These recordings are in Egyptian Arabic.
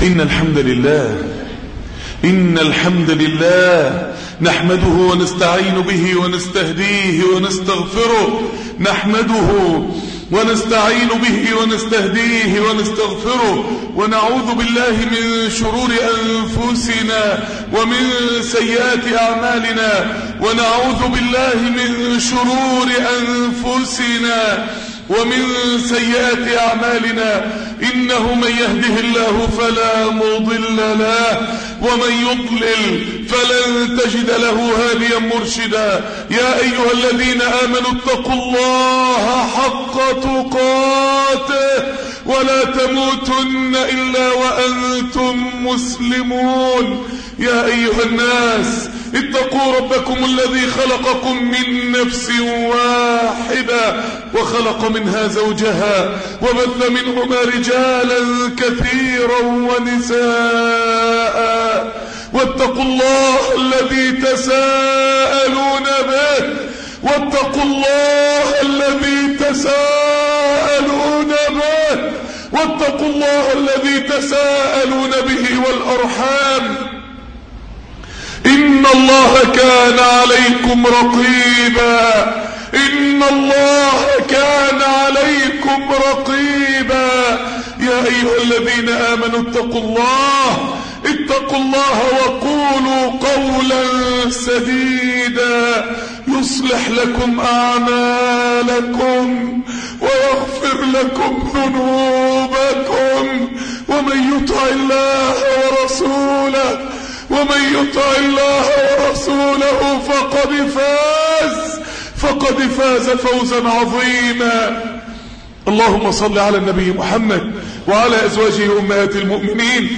إن الحمد لله إن الحمد لله نحمده ونستعين به ونستهديه ونستغفره نحمده ونستعين به ونستهديه ونستغفره ونعوذ بالله من شرور أنفسنا ومن سيئات أعمالنا ونعوذ بالله من شرور أنفسنا ومن سيئات أعمالنا إنه من يهده الله فلا مضل له ومن يضلل فلن تجد له هاديا مرشدا يا أيها الذين آمنوا اتقوا الله حق تقاته ولا تموتن إلا وأنتم مسلمون يا أيها الناس اتقوا ربكم الذي خلقكم من نفس واحدة وخلق منها زوجها وبث منهما رجالا كثيرا ونساء واتقوا الله الذي تساءلون به واتقوا الله الذي تساءلون به واتقوا الله الذي تساءلون به والأرحام إن الله كان عليكم رقيبا إن الله كان عليكم رقيبا يا أيها الذين آمنوا اتقوا الله اتقوا الله وقولوا قولا سديدا يصلح لكم أعمالكم ويغفر لكم ذنوبكم ومن يطع الله ورسوله ومن يطع الله ورسوله فقد فاز فقد فاز فوزا عظيما اللهم صل على النبي محمد وعلى أزواجه أمهات المؤمنين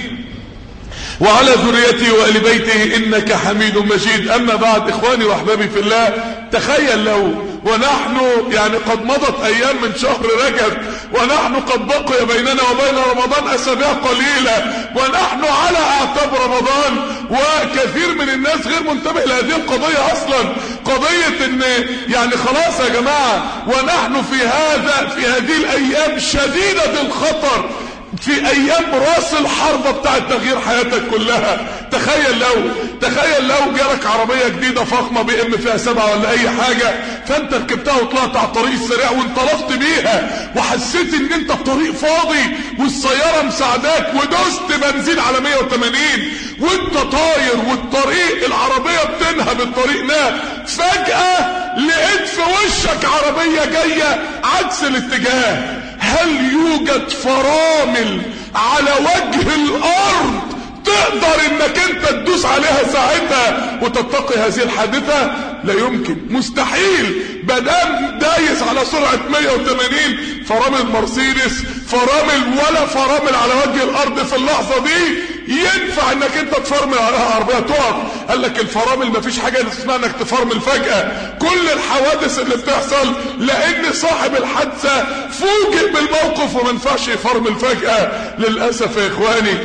وعلى ذريته وآل بيته إنك حميد مجيد أما بعد إخواني وأحبابي في الله تخيل لو ونحن يعني قد مضت أيام من شهر رجب ونحن قد بقي بيننا وبين رمضان أسابيع قليلة ونحن على أعتاب رمضان وكثير من الناس غير منتبه لهذه القضية أصلا قضية إن يعني خلاص يا جماعة ونحن في هذا في هذه الأيام شديدة الخطر في ايام راس الحربة بتاعت تغيير حياتك كلها تخيل لو تخيل لو جالك عربية جديدة فخمة بي ام فيها سبعة ولا اي حاجة فانت ركبتها وطلعت على الطريق السريع وانطلقت بيها وحسيت ان انت الطريق فاضي والسيارة مساعداك ودوست بنزين على 180 وانت طاير والطريق العربية بتنهب الطريق ناه فجأة لقيت في وشك عربية جاية عكس الاتجاه هل يوجد فرامل على وجه الارض تقدر انك انت تدوس عليها ساعتها وتتقي هذه الحادثة لا يمكن مستحيل بدام دايس على سرعة 180 فرامل مرسيدس فرامل ولا فرامل على وجه الارض في اللحظة دي ينفع انك انت تفرمل عليها عربية تقف قال لك الفرامل مفيش حاجة اسمها انك تفرمل فجأة كل الحوادث اللي بتحصل لان صاحب الحادثة فوجئ بالموقف وما ينفعش يفرمل فجأة للأسف يا اخواني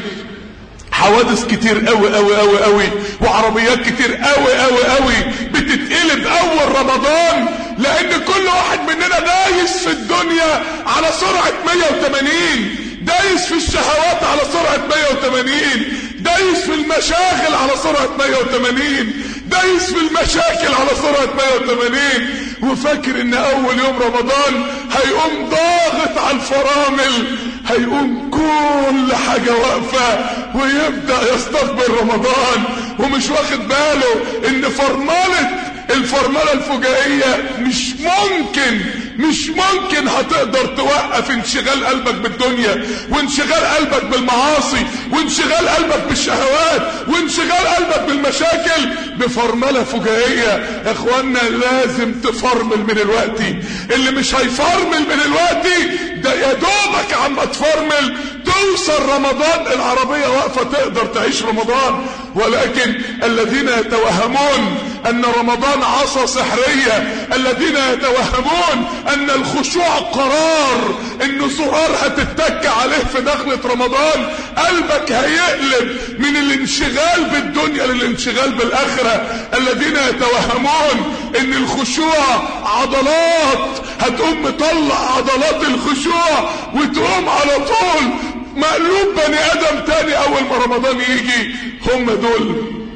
حوادث كتير قوي قوي قوي قوي وعربيات كتير قوي قوي قوي بتتقلب اول رمضان لان كل واحد مننا دايس في الدنيا على سرعة 180 دايس في الشهوات على سرعة 180 دايس في المشاغل على سرعة 180 دايس في المشاكل على سرعة 180 وفاكر ان اول يوم رمضان هيقوم ضاغط على الفرامل هيقوم كل حاجة واقفة ويبدأ يستقبل رمضان ومش واخد باله ان فرملة الفرملة الفجائية مش ممكن مش ممكن هتقدر توقف انشغال قلبك بالدنيا وانشغال قلبك بالمعاصي وانشغال قلبك بالشهوات وانشغال قلبك بالمشاكل بفرملة فجائية يا اخوانا لازم تفرمل من الوقت اللي مش هيفرمل من الوقت ده يا دوبك عم تفرمل توصل رمضان العربية واقفة تقدر تعيش رمضان ولكن الذين يتوهمون ان رمضان عصا سحرية الذين يتوهمون ان الخشوع قرار ان زرار هتتك عليه في دخلة رمضان قلبك هيقلب من الانشغال بالدنيا للانشغال بالاخرة الذين يتوهمون ان الخشوع عضلات هتقوم مطلع عضلات الخشوع وتقوم على طول مقلوب بني ادم تاني او رمضان يجي هم دول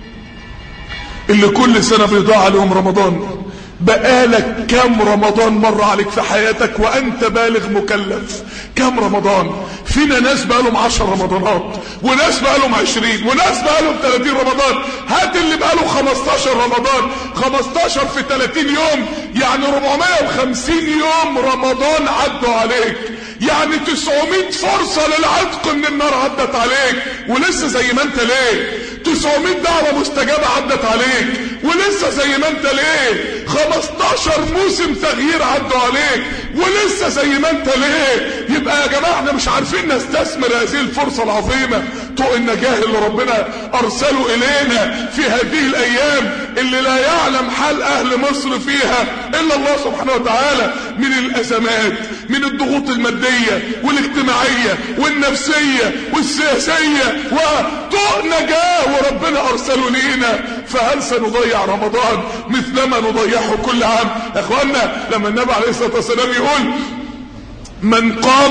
اللي كل سنة بيضاع عليهم رمضان بقالك كم رمضان مر عليك في حياتك وانت بالغ مكلف كم رمضان فينا ناس بقالهم عشر رمضانات وناس بقالهم عشرين وناس بقالهم تلاتين رمضان هات اللي بقاله خمستاشر رمضان خمستاشر في تلاتين يوم يعني ربعمية وخمسين يوم رمضان عدوا عليك يعني تسعمائة فرصة للعتق من النار عدت عليك ولسه زي ما انت ليه 900 دعوة مستجابة عدت عليك ولسه زي ما انت ليه 15 موسم تغيير عدوا عليك ولسه زي ما انت ليه يبقى يا جماعة احنا مش عارفين نستثمر هذه الفرصة العظيمة طوق النجاة اللي ربنا ارسله الينا في هذه الايام اللي لا يعلم حال اهل مصر فيها الا الله سبحانه وتعالى من الازمات من الضغوط المادية والاجتماعية والنفسية والسياسية وطوق نجاة وربنا ارسله لينا فهل سنضيع رمضان مثلما نضيعه كل عام يا اخوانا لما النبي عليه الصلاة والسلام يقول من قام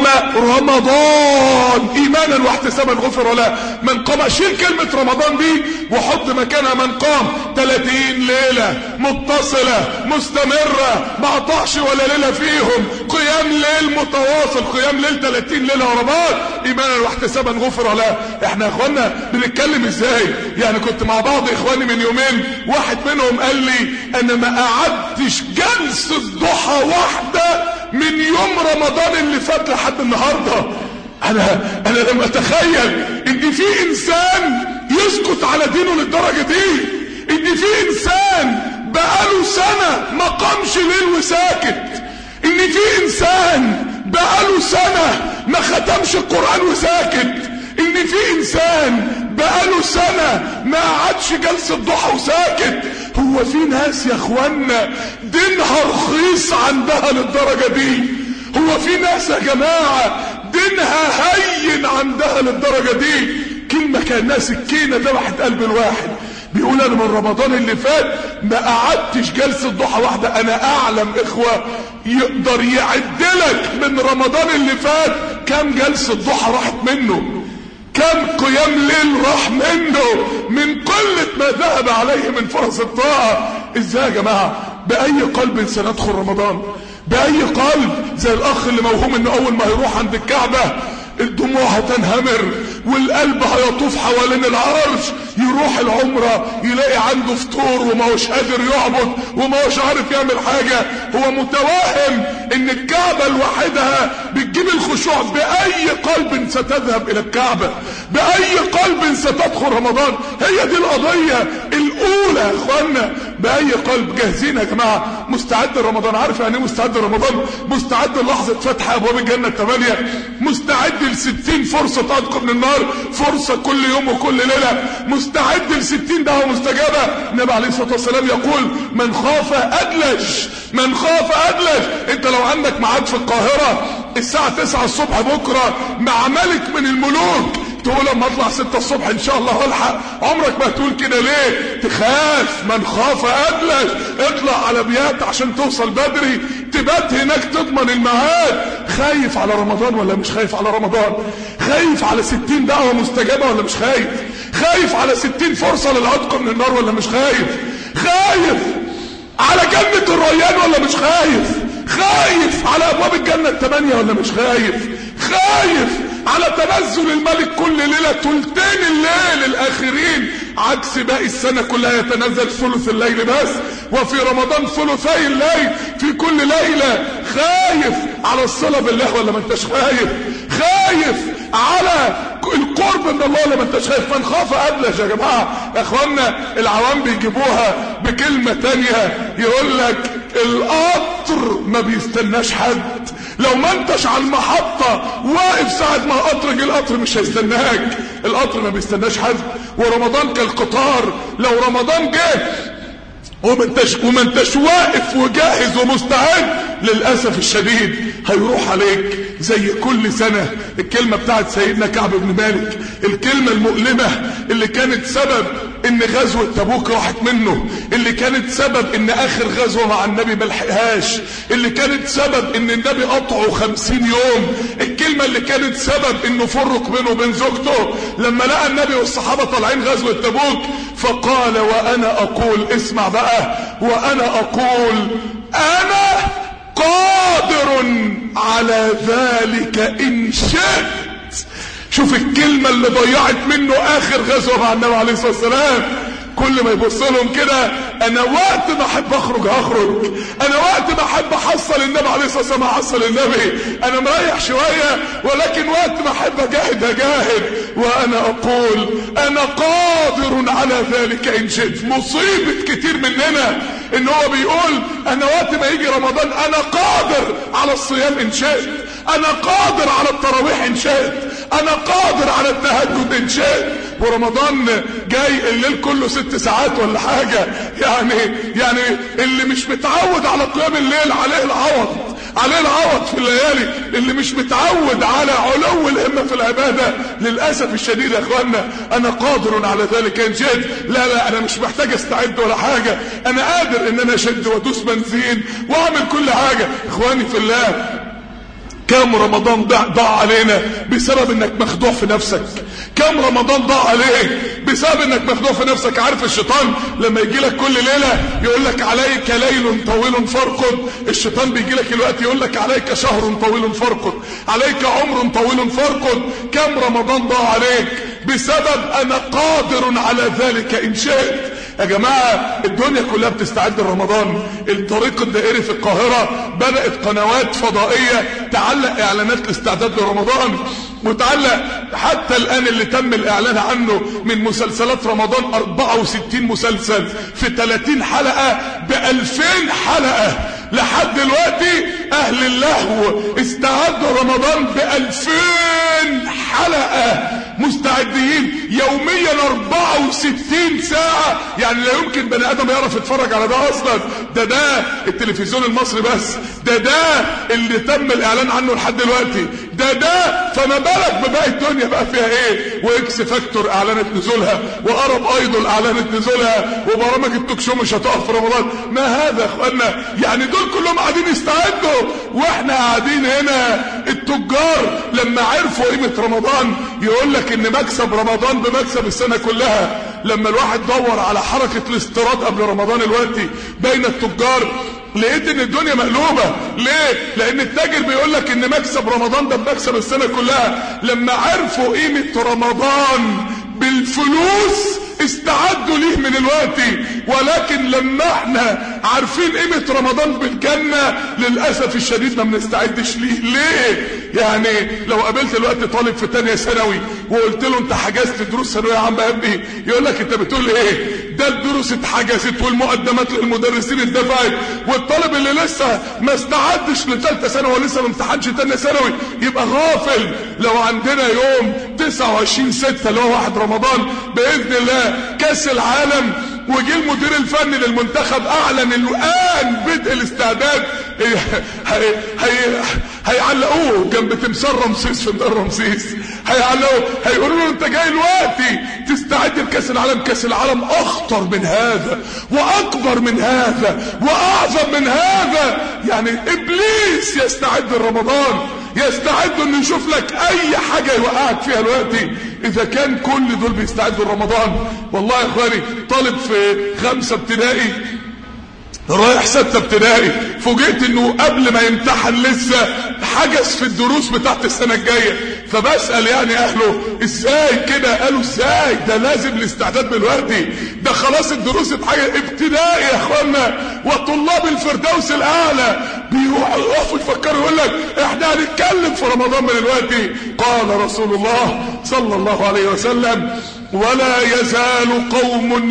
رمضان ايمانا واحتسابا غفر له من قام شيل كلمة رمضان دي وحط مكانها من قام 30 ليلة متصلة مستمرة ما قطعش ولا ليلة فيهم قيام ليل متواصل قيام ليل 30 ليلة ورا بعض ايمانا واحتسابا غفر له احنا يا اخوانا بنتكلم ازاي يعني كنت مع بعض اخواني من يومين واحد منهم قال لي انا ما قعدتش جلسة ضحى واحدة من يوم رمضان اللي فات لحد النهاردة انا انا لم اتخيل ان في انسان يسكت على دينه للدرجة دي ان في انسان بقاله سنة ما قامش ليل وساكت ان في انسان بقاله سنة ما ختمش القرآن وساكت ان في انسان بقاله سنة ما قعدش جلسة ضحى وساكت هو في ناس يا اخوانا دينها رخيص عندها للدرجة دي هو في ناس يا جماعة دينها هين عندها للدرجة دي كلمة كأنها سكينة ذبحت قلب الواحد بيقول انا من رمضان اللي فات ما قعدتش جلسة ضحى واحدة انا اعلم اخوة يقدر يعدلك من رمضان اللي فات كم جلسة ضحى راحت منه كم قيام ليل راح منه من قلة ما ذهب عليه من فرص الطاعة ازاي يا جماعة بأي قلب سندخل رمضان بأي قلب زي الأخ اللي موهوم انه أول ما يروح عند الكعبة الدموع هتنهمر والقلب هيطوف حوالين العرش يروح العمرة يلاقي عنده فطور وما هوش قادر يعبد وما هوش عارف يعمل حاجة هو متوهم ان الكعبة لوحدها بتجيب الخشوع بأي قلب ستذهب الى الكعبة بأي قلب ستدخل رمضان هي دي القضية الاولى يا اخوانا بأي قلب جاهزين يا جماعة مستعد رمضان عارف يعني ايه مستعد رمضان مستعد لحظة فتح ابواب الجنة الثمانية مستعد لستين فرصة تنقذ من النار فرصة كل يوم وكل ليلة مستعد لستين دعوة مستجابة النبي عليه الصلاة والسلام يقول من خاف أدلج من خاف أدلج انت لو عندك ميعاد في القاهرة الساعة 9 الصبح بكرة مع ملك من الملوك تقول لما اطلع 6 الصبح ان شاء الله الحق عمرك ما تقول كده ليه تخاف من خاف ادلج اطلع على بيات عشان توصل بدري تبات هناك تضمن الميعاد خايف على رمضان ولا مش خايف على رمضان خايف على 60 دعوة مستجابة ولا مش خايف خايف على 60 فرصة للعتق من النار ولا مش خايف خايف على جنة الريان ولا مش خايف خايف على ابواب الجنة الثمانية ولا مش خايف خايف على تنزل الملك كل ليلة تلتين الليل الاخرين عكس باقي السنة كلها يتنزل ثلث الليل بس وفي رمضان ثلثي الليل في كل ليلة خايف على الصلاة بالله ولا ما انتش خايف خايف على القرب من الله ولا ما انتش خايف من خاف ادلج يا جماعة يا اخوانا العوام بيجيبوها بكلمة تانية يقول لك القطر ما بيستناش حد لو ما انتش على المحطة واقف ساعة ما القطر جه القطر مش هيستناك القطر ما بيستناش حد ورمضان كالقطار لو رمضان جه وما انتش وما انتش واقف وجاهز ومستعد للاسف الشديد هيروح عليك زي كل سنه الكلمه بتاعت سيدنا كعب بن مالك الكلمه المؤلمه اللي كانت سبب ان غزوة تبوك راحت منه اللي كانت سبب ان اخر غزوة مع النبي ملحقهاش اللي كانت سبب ان النبي قطعه خمسين يوم الكلمة اللي كانت سبب انه فرق بينه وبين زوجته لما لقى النبي والصحابة طالعين غزوة تبوك فقال وانا اقول اسمع بقى وانا اقول انا قادر على ذلك ان شئت شوف الكلمة اللي ضيعت منه اخر غزوة مع النبي عليه الصلاة والسلام كل ما يبص لهم كده انا وقت ما احب اخرج هخرج انا وقت ما احب احصل النبي عليه الصلاه والسلام احصل النبي انا مريح شويه ولكن وقت ما احب اجاهد اجاهد وانا اقول انا قادر على ذلك ان شئت مصيبه كتير مننا ان هو بيقول انا وقت ما يجي رمضان انا قادر على الصيام ان شئت انا قادر على التراويح ان شئت انا قادر على التهجد ان شئت ورمضان جاي الليل كله ست ساعات ولا حاجة يعني يعني اللي مش متعود على قيام الليل عليه العوض عليه العوض في الليالي اللي مش متعود على علو الهمة في العبادة للأسف الشديد يا اخوانا انا قادر على ذلك ان شئت لا لا انا مش محتاج استعد ولا حاجة انا قادر ان انا اشد وادوس بنزين واعمل كل حاجة اخواني في الله كم رمضان ضاع ضاع علينا بسبب انك مخدوع في نفسك كم رمضان ضاع عليك بسبب انك مخدوع في نفسك عارف الشيطان لما يجي لك كل ليله يقول لك عليك ليل طويل فارقد الشيطان بيجي لك الوقت يقول لك عليك شهر طويل فارقد عليك عمر طويل فارقد كم رمضان ضاع عليك بسبب انا قادر على ذلك ان شئت يا جماعة الدنيا كلها بتستعد لرمضان الطريق الدائري في القاهرة بدأت قنوات فضائية تعلق اعلانات الاستعداد لرمضان وتعلق حتى الان اللي تم الاعلان عنه من مسلسلات رمضان 64 مسلسل في 30 حلقة ب 2000 حلقة لحد دلوقتي اهل اللهو استعدوا رمضان ب 2000 حلقة مستعدين يوميا 64 ساعة يعني لا يمكن بني ادم يعرف يتفرج على ده اصلا ده ده التلفزيون المصري بس ده ده اللي تم الاعلان عنه لحد دلوقتي ده ده فما بالك بباقي الدنيا بقى فيها ايه واكس فاكتور اعلنت نزولها وارب ايدول اعلنت نزولها وبرامج التوك شو مش هتقف في رمضان ما هذا يا اخوانا يعني دول كلهم قاعدين يستعدوا واحنا قاعدين هنا التجار لما عرفوا قيمه رمضان يقول لك ان مكسب رمضان بمكسب السنه كلها لما الواحد دور على حركه الاستيراد قبل رمضان الوقتي بين التجار لقيت ان الدنيا مقلوبة ليه لان التاجر بيقول لك ان مكسب رمضان ده بمكسب السنة كلها لما عرفوا قيمة رمضان بالفلوس استعدوا ليه من الوقت ولكن لما احنا عارفين قيمة رمضان بالجنة للأسف الشديد ما بنستعدش ليه ليه يعني لو قابلت الوقت طالب في تانية ثانوي وقلت له انت حجزت دروس ثانوية عامة يا ابني يقول لك انت بتقول ايه ده الدروس اتحجزت والمقدمات للمدرسين اتدفعت والطالب اللي لسه ما استعدش لثالثه ثانوي ولسه ما امتحنش تانية ثانوي يبقى غافل لو عندنا يوم 29 6 اللي هو واحد رمضان باذن الله كاس العالم وجي المدير الفني للمنتخب اعلن الان بدء الاستعداد هي هي هيعلقوه جنب تمثال رمسيس في مدار رمسيس هيعلقوه هيقولوا له انت جاي دلوقتي تستعد لكاس العالم كاس العالم اخطر من هذا واكبر من هذا واعظم من هذا يعني ابليس يستعد لرمضان يستعد انه يشوف لك اي حاجة يوقعك فيها دلوقتي اذا كان كل دول بيستعدوا لرمضان والله يا اخواني طالب في خمسة ابتدائي رايح ستة ابتدائي فوجئت انه قبل ما يمتحن لسه حجز في الدروس بتاعت السنة الجاية فبسأل يعني اهله ازاي كده قالوا ازاي ده لازم الاستعداد دلوقتي ده خلاص الدروس اتحجز ابتدائي يا اخوانا وطلاب الفردوس الاعلى بيقفوا يفكروا يقول لك احنا هنتكلم في رمضان من دلوقتي قال رسول الله صلى الله عليه وسلم ولا يزال قوم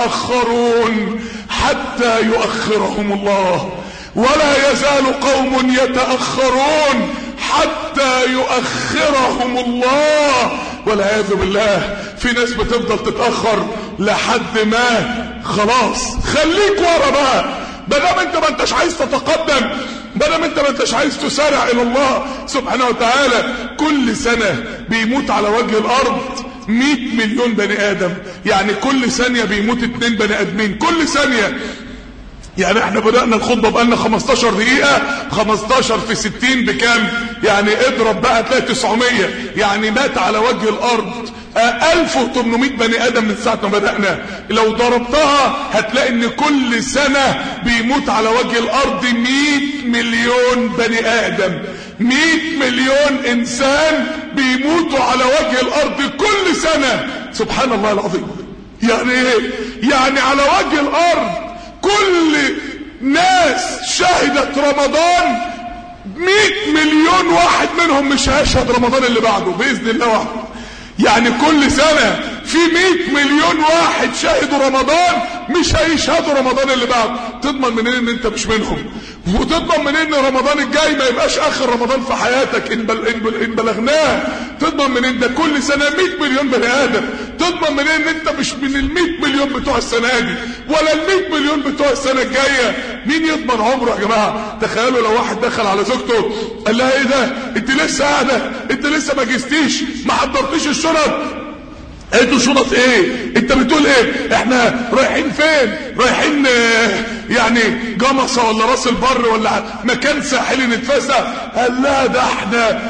يتأخرون حتى يؤخرهم الله ولا يزال قوم يتأخرون حتى يؤخرهم الله والعياذ بالله في ناس بتفضل تتأخر لحد ما خلاص خليك ورا بقى بدام انت ما انتش عايز تتقدم بدام انت ما انتش عايز تسارع الى الله سبحانه وتعالى كل سنة بيموت على وجه الارض 100 مليون بني ادم يعني كل ثانية بيموت اتنين بني ادمين كل ثانية يعني احنا بدأنا الخطبة بقالنا 15 دقيقة 15 في 60 بكام يعني اضرب بقى تلاقي 900 يعني مات على وجه الارض 1800 بني ادم من ساعة ما بدأنا لو ضربتها هتلاقي ان كل سنة بيموت على وجه الارض 100 مليون بني ادم 100 مليون انسان بيموتوا على وجه الارض كل سنة سبحان الله العظيم يعني ايه يعني على وجه الارض كل ناس شهدت رمضان 100 مليون واحد منهم مش هيشهد رمضان اللي بعده باذن الله وحده يعني كل سنة في 100 مليون واحد شاهدوا رمضان مش هيشهدوا رمضان اللي بعد تضمن منين ان انت مش منهم وتضمن منين ان رمضان الجاي ما يبقاش اخر رمضان في حياتك ان, بل إن, بل إن بلغناه تضمن منين ده كل سنة 100 مليون بني ادم تضمن منين ان انت مش من ال 100 مليون بتوع السنة دي ولا ال 100 مليون بتوع السنة الجاية مين يضمن عمره يا جماعة تخيلوا لو واحد دخل على زوجته قال لها ايه ده انت لسه قاعدة انت لسه ما جستيش ما حضرتيش الشنط انتوا شنط ايه انت بتقول ايه احنا رايحين فين رايحين اه يعني جمصة ولا راس البر ولا مكان ساحلي نتفسح قال لا ده احنا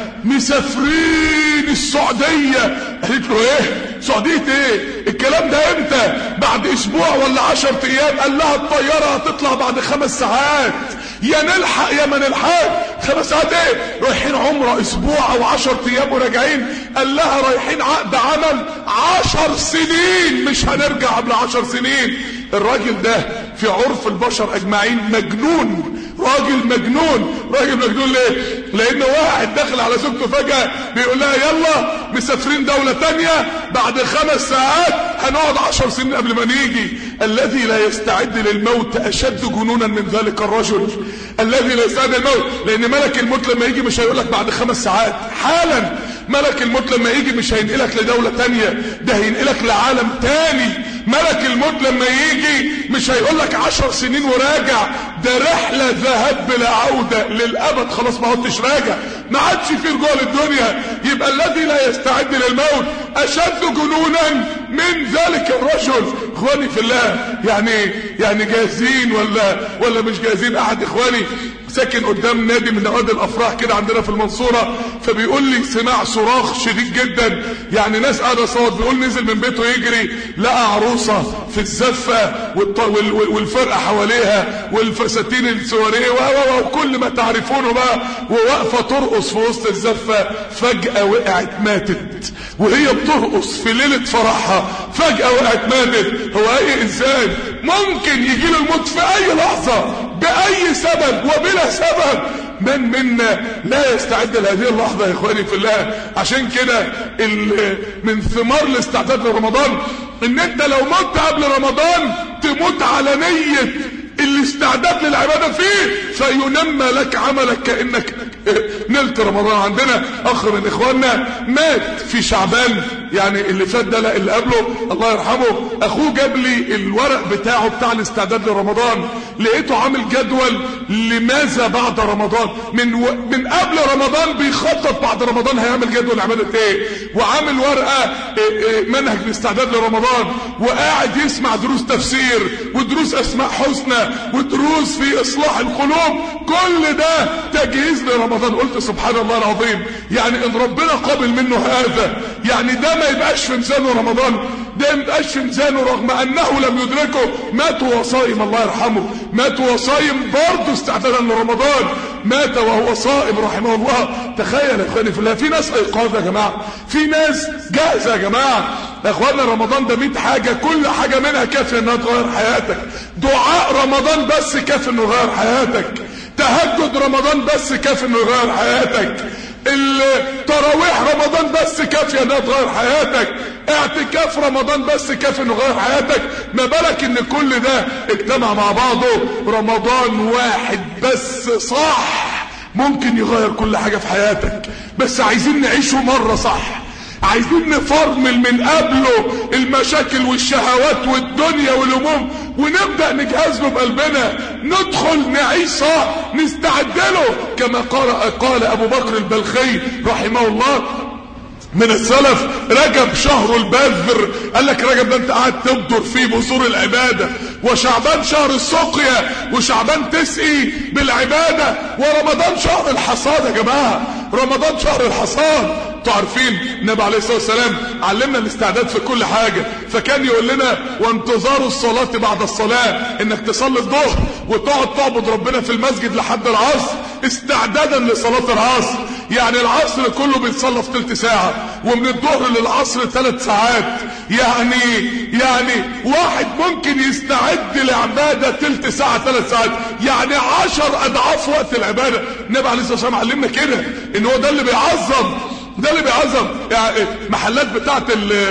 مسافرين السعودية قالت له ايه سعودية ايه الكلام ده امتى بعد اسبوع ولا عشر ايام قال لها الطيارة هتطلع بعد خمس ساعات يا نلحق يا ما نلحق خمس ساعات ايه رايحين عمره اسبوع او عشر ايام وراجعين قال لها رايحين عقد عمل عشر سنين مش هنرجع قبل عشر سنين الراجل ده في عرف البشر اجمعين مجنون راجل مجنون راجل مجنون ليه لان واحد داخل على زوجته فجأة بيقول لها يلا مسافرين دولة تانية بعد خمس ساعات هنقعد عشر سنين قبل ما نيجي الذي لا يستعد للموت اشد جنونا من ذلك الرجل الذي لا يستعد للموت لان ملك الموت لما يجي مش هيقول لك بعد خمس ساعات حالا ملك الموت لما يجي مش هينقلك لدولة تانية ده هينقلك لعالم تاني ملك الموت لما يجي مش هيقول لك عشر سنين وراجع ده رحلة ذهاب بلا عودة للأبد خلاص ما عدتش راجع ما عادش في رجوع للدنيا يبقى الذي لا يستعد للموت أشد جنونا من ذلك الرجل اخواني في الله يعني يعني جاهزين ولا ولا مش جاهزين احد اخواني ساكن قدام نادي من نوادي الافراح كده عندنا في المنصورة فبيقول لي سمع صراخ شديد جدا يعني ناس قاعده صوت بيقول نزل من بيته يجري لقى عروسة في الزفة والفرقة حواليها والفساتين السواريه وكل ما تعرفونه بقى وواقفة ترقص في وسط الزفة فجأة وقعت ماتت وهي بترقص في ليلة فرحها فجأة وقعت ماتت هو اي انسان ممكن يجي له الموت في اي لحظة باي سبب وبلا سبب من منا لا يستعد لهذه اللحظة يا اخواني في الله عشان كده من ثمار الاستعداد لرمضان ان انت لو مت قبل رمضان تموت على نية الاستعداد للعبادة فيه فينمى لك عملك كأنك نلت رمضان عندنا اخ من اخواننا مات في شعبان يعني اللي فات ده لا اللي قبله الله يرحمه اخوه جاب لي الورق بتاعه بتاع الاستعداد لرمضان لقيته عامل جدول لماذا بعد رمضان من و... من قبل رمضان بيخطط بعد رمضان هيعمل جدول عباده ايه وعامل ورقه إيه إيه منهج الاستعداد لرمضان وقاعد يسمع دروس تفسير ودروس اسماء حسنى ودروس في اصلاح القلوب كل ده تجهيز لرمضان قلت سبحان الله العظيم يعني ان ربنا قابل منه هذا يعني ده ما يبقاش في ميزانه رمضان ده ما يبقاش في ميزانه رغم انه لم يدركه مات وهو صائم الله يرحمه مات وهو صائم برضه استعدادا لرمضان مات وهو صائم رحمه الله تخيل يا اخواني في الله في ناس ايقاظ يا جماعه في ناس جاهزه يا جماعه يا اخوانا رمضان ده 100 حاجه كل حاجه منها كافيه انها تغير حياتك دعاء رمضان بس كافي انه يغير حياتك تهجد رمضان بس كافي انه يغير حياتك التراويح رمضان بس كافيه انها تغير حياتك اعتكاف رمضان بس كافي انه يغير حياتك ما بالك ان كل ده اجتمع مع بعضه رمضان واحد بس صح ممكن يغير كل حاجه في حياتك بس عايزين نعيشه مره صح عايزين نفرمل من قبله المشاكل والشهوات والدنيا والهموم ونبدأ نجهز له بقلبنا ندخل نعيش صح نستعد له كما قال, قال ابو بكر البلخي رحمه الله من السلف رجب شهر البذر قال لك رجب ده انت قاعد تبدر فيه بذور العباده وشعبان شهر السقيا وشعبان تسقي بالعباده ورمضان شهر الحصاد يا جماعه رمضان شهر الحصاد انتوا عارفين النبي عليه الصلاه والسلام علمنا الاستعداد في كل حاجه فكان يقول لنا وانتظار الصلاه بعد الصلاه انك تصلي الظهر وتقعد تعبد ربنا في المسجد لحد العصر استعدادا لصلاه العصر يعني العصر كله بيتصلى في ثلث ساعه ومن الظهر للعصر ثلاث ساعات يعني يعني واحد ممكن يستعد لعباده ثلث ساعه ثلاث ساعات يعني عشر اضعاف وقت العباده النبي عليه الصلاه والسلام علمنا كده ان هو ده اللي بيعظم ده اللي بيعظم يعني محلات بتاعت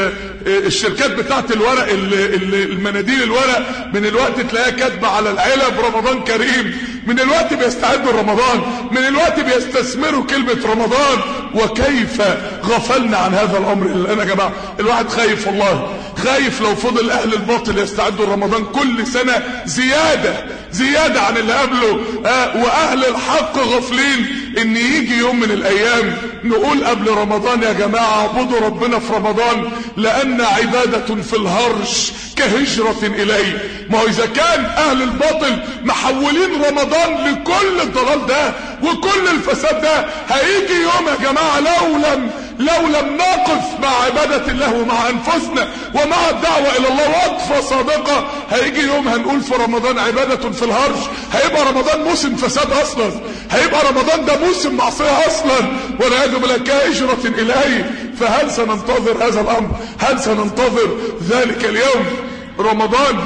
الشركات بتاعت الورق المناديل الورق من الوقت تلاقيها كاتبه على العلب رمضان كريم من الوقت بيستعدوا لرمضان من الوقت بيستثمروا كلمه رمضان وكيف غفلنا عن هذا الامر اللي يا جماعه الواحد خايف والله خايف لو فضل اهل الباطل يستعدوا لرمضان كل سنه زياده زياده عن اللي قبله آه واهل الحق غافلين ان يجي يوم من الايام نقول قبل رمضان يا جماعه اعبدوا ربنا في رمضان لان عباده في الهرج كهجره اليه ما هو اذا كان اهل الباطل محولين رمضان لكل الضلال ده وكل الفساد ده هيجي يوم يا جماعه لو لم لو لم نقف مع عبادة الله ومع أنفسنا ومع الدعوة إلى الله وقفة صادقة هيجي يوم هنقول في رمضان عبادة في الهرج هيبقى رمضان موسم فساد أصلا هيبقى رمضان ده موسم معصية أصلا والعياذ بالله كهجرة إليه فهل سننتظر هذا الأمر هل سننتظر ذلك اليوم رمضان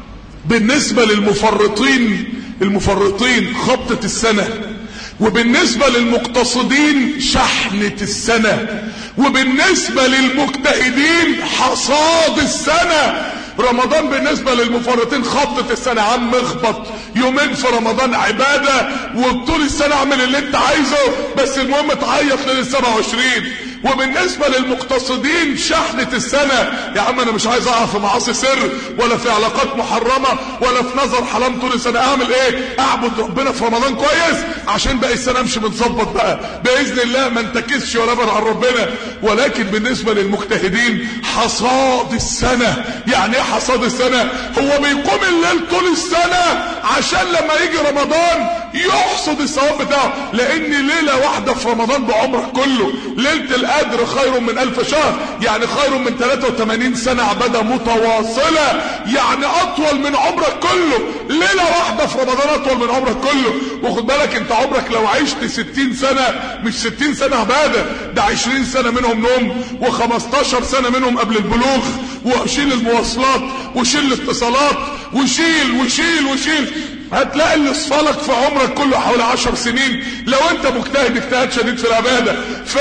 بالنسبة للمفرطين المفرطين خبطة السنة وبالنسبة للمقتصدين شحنة السنة وبالنسبة للمجتهدين حصاد السنة رمضان بالنسبة للمفرطين خبطة السنة عم اخبط يومين في رمضان عبادة وطول السنة اعمل اللي انت عايزه بس المهم تعيط ليلة 27 وبالنسبة للمقتصدين شحنة السنة يا عم انا مش عايز اقع في معاصي سر ولا في علاقات محرمة ولا في نظر حرام طول السنة اعمل ايه اعبد ربنا في رمضان كويس عشان باقي السنة امشي متظبط بقى باذن الله ما انتكسش ولا ابعد عن ربنا ولكن بالنسبة للمجتهدين حصاد السنة يعني ايه حصاد السنة هو بيقوم الليل طول السنة عشان لما يجي رمضان يحصد الثواب بتاعه لان ليلة واحدة في رمضان بعمرك كله ليلة القدر خير من الف شهر يعني خير من 83 سنة عبادة متواصلة يعني اطول من عمرك كله ليلة واحدة في رمضان اطول من عمرك كله وخد بالك انت عمرك لو عشت 60 سنة مش 60 سنة عبادة ده 20 سنة منهم نوم و15 سنة منهم قبل البلوغ وشيل المواصلات وشيل الاتصالات وشيل وشيل وشيل هتلاقي اللي صفالك في عمرك كله حوالي عشر سنين لو انت مجتهد اجتهاد شديد في العبادة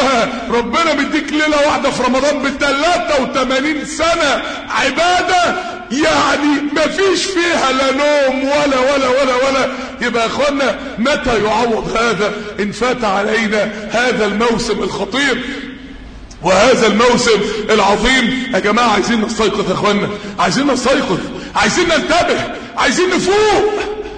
فربنا بيديك ليلة واحدة في رمضان ب 83 سنة عبادة يعني مفيش فيها لا نوم ولا ولا ولا ولا يبقى يا اخوانا متى يعوض هذا ان فات علينا هذا الموسم الخطير وهذا الموسم العظيم يا جماعة عايزين نستيقظ يا اخوانا عايزين نستيقظ عايزين ننتبه عايزين نفوق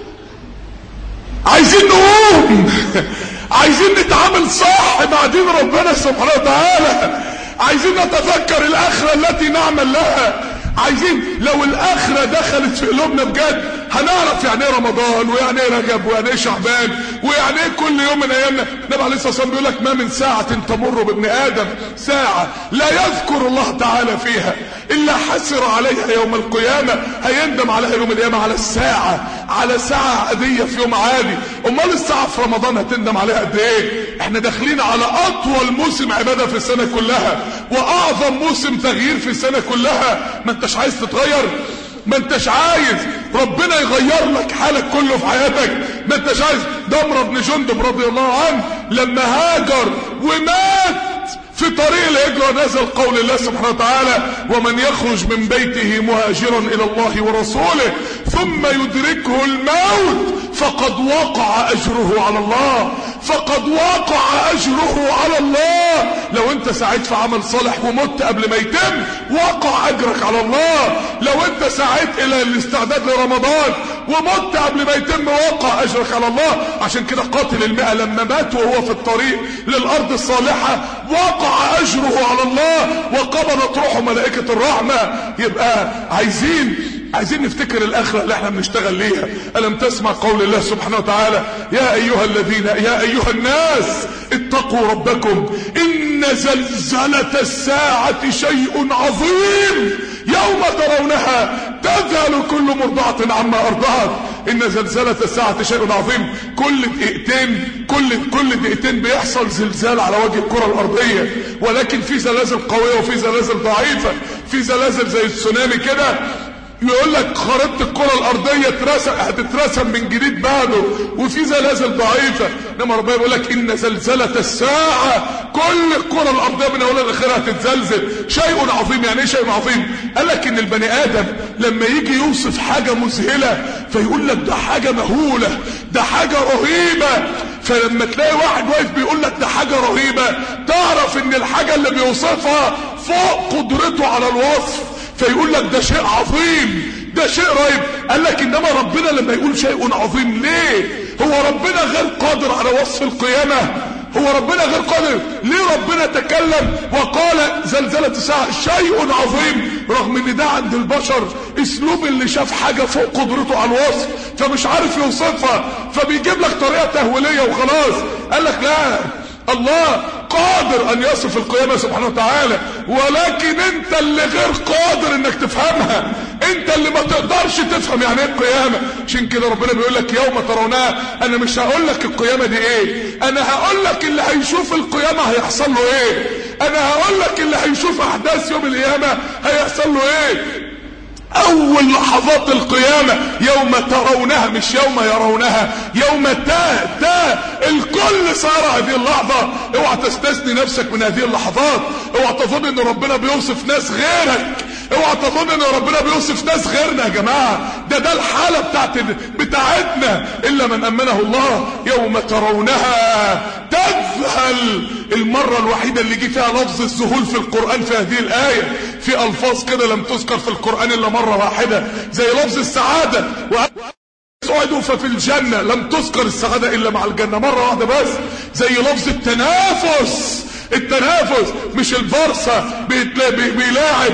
عايزين نقوم عايزين نتعامل صح مع دين ربنا سبحانه وتعالى عايزين نتذكر الاخرة التي نعمل لها عايزين لو الاخرة دخلت في قلوبنا بجد هنعرف يعني ايه رمضان ويعني ايه رجب ويعني ايه شعبان ويعني ايه كل يوم من ايامنا النبي عليه الصلاه والسلام بيقول لك ما من ساعه تمر بابن ادم ساعه لا يذكر الله تعالى فيها الا حسر عليها يوم القيامه هيندم عليها يوم القيامه على الساعه على ساعه عاديه في يوم عادي امال الساعه في رمضان هتندم عليها قد ايه احنا داخلين على اطول موسم عباده في السنه كلها واعظم موسم تغيير في السنه كلها ما انتش عايز تتغير ما انتش عايز ربنا يغير لك حالك كله في حياتك ما انتش عايز دمر بن جندب رضي الله عنه لما هاجر ومات في طريق الهجرة نزل قول الله سبحانه وتعالى ومن يخرج من بيته مهاجرا الى الله ورسوله ثم يدركه الموت فقد وقع اجره على الله فقد وقع اجره على الله لو انت سعيت في عمل صالح ومت قبل ما يتم وقع اجرك على الله لو انت سعيت الى الاستعداد لرمضان ومت قبل ما يتم وقع اجرك على الله عشان كده قاتل المئة لما مات وهو في الطريق للارض الصالحة وقع اجره على الله وقبضت روحه ملائكة الرحمة يبقى عايزين عايزين نفتكر الاخرة اللي احنا بنشتغل ليها الم تسمع قول الله سبحانه وتعالى يا ايها الذين يا ايها الناس اتقوا ربكم ان زلزلة الساعة شيء عظيم يوم ترونها تذهل كل مرضعة عما ارضعت ان زلزلة الساعة شيء عظيم كل دقيقتين كل كل دقيقتين بيحصل زلزال على وجه الكرة الارضية ولكن في زلازل قوية وفي زلازل ضعيفة في زلازل زي السونامي كده يقول لك خريطه الكره الارضيه اترسم هتترسم من جديد بعده وفي زلازل ضعيفه انما ربنا بيقول لك ان زلزله الساعه كل الكره الارضيه من اولها لاخرها هتتزلزل شيء عظيم يعني ايه شيء عظيم قال لك ان البني ادم لما يجي يوصف حاجه مذهله فيقول لك ده حاجه مهوله ده حاجه رهيبه فلما تلاقي واحد واقف بيقول لك ده حاجه رهيبه تعرف ان الحاجه اللي بيوصفها فوق قدرته على الوصف فيقول لك ده شيء عظيم ده شيء رهيب قال لك انما ربنا لما يقول شيء عظيم ليه هو ربنا غير قادر على وصف القيامة هو ربنا غير قادر ليه ربنا تكلم وقال زلزلة الساعة شيء عظيم رغم ان ده عند البشر اسلوب اللي شاف حاجة فوق قدرته على الوصف فمش عارف يوصفها فبيجيب لك طريقة تهويلية وخلاص قال لك لا الله قادر ان يصف القيامة سبحانه وتعالى ولكن انت اللي غير قادر انك تفهمها انت اللي ما تقدرش تفهم يعني ايه القيامة عشان كده ربنا بيقول لك يوم ترونها انا مش هقول لك القيامة دي ايه انا هقول لك اللي هيشوف القيامة هيحصل له ايه انا هقول لك اللي هيشوف احداث يوم القيامة هيحصل له ايه اول لحظات القيامة يوم ترونها مش يوم يرونها يوم تا تا الكل صار هذه اللحظة اوعى تستثني نفسك من هذه اللحظات اوعى تظن ان ربنا بيوصف ناس غيرك اوعى تظن ان ربنا بيوصف ناس غيرنا يا جماعة ده ده الحالة بتاعت بتاعتنا الا من امنه الله يوم ترونها تذهل المرة الوحيدة اللي جه فيها لفظ الذهول في القرآن في هذه الآية في ألفاظ كده لم تذكر في القرآن إلا مرة واحدة زي لفظ السعادة سعدوا ففي الجنة لم تذكر السعادة إلا مع الجنة مرة واحدة بس زي لفظ التنافس التنافس مش البارسا بيلاعب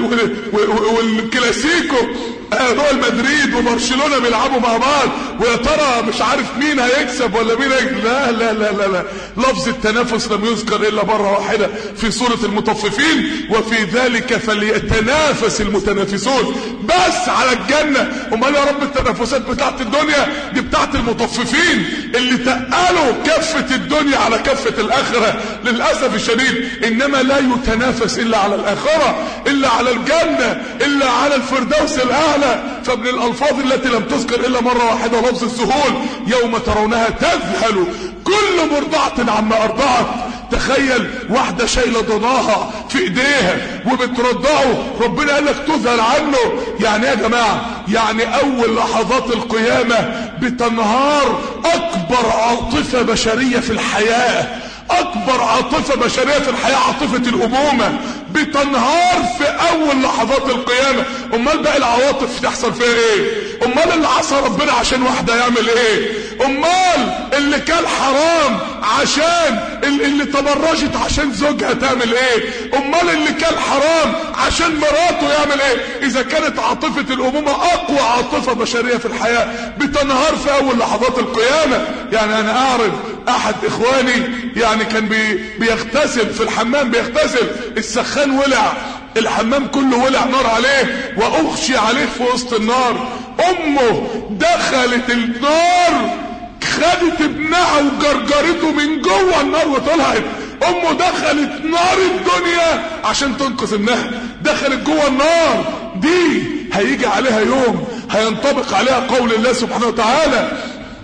والكلاسيكو ريال مدريد وبرشلونه بيلعبوا مع بعض ويا ترى مش عارف مين هيكسب ولا مين هيكسب لا لا لا لا لا لفظ التنافس لم يذكر الا مره واحده في سوره المطففين وفي ذلك فليتنافس المتنافسون بس على الجنه امال يا رب التنافسات بتاعت الدنيا دي بتاعت المطففين اللي تقالوا كفه الدنيا على كفه الاخره للاسف الشديد انما لا يتنافس الا على الاخره الا على الجنه الا على الفردوس الاعلى فمن الالفاظ التي لم تذكر الا مرة واحدة لفظ الذهول يوم ترونها تذهل كل مرضعة عما ارضعت تخيل واحدة شايلة ضناها في ايديها وبترضعه ربنا قال لك تذهل عنه يعني يا جماعة يعني اول لحظات القيامة بتنهار اكبر عاطفة بشرية في الحياة اكبر عاطفة بشرية في الحياة عاطفة الامومة بتنهار في اول لحظات القيامة امال باقي العواطف تحصل فيها ايه امال اللي عصى ربنا عشان واحدة يعمل ايه امال اللي كان حرام عشان اللي تبرجت عشان زوجها تعمل ايه امال اللي كان حرام عشان مراته يعمل ايه اذا كانت عاطفة الامومة اقوى عاطفة بشرية في الحياة بتنهار في اول لحظات القيامة يعني انا اعرف احد اخواني يعني كان بي بيغتسل في الحمام بيغتسل السخان ولع الحمام كله ولع نار عليه واغشي عليه في وسط النار امه دخلت النار خدت ابنها وجرجرته من جوه النار وطلعت امه دخلت نار الدنيا عشان تنقذ ابنها دخلت جوه النار دي هيجي عليها يوم هينطبق عليها قول الله سبحانه وتعالى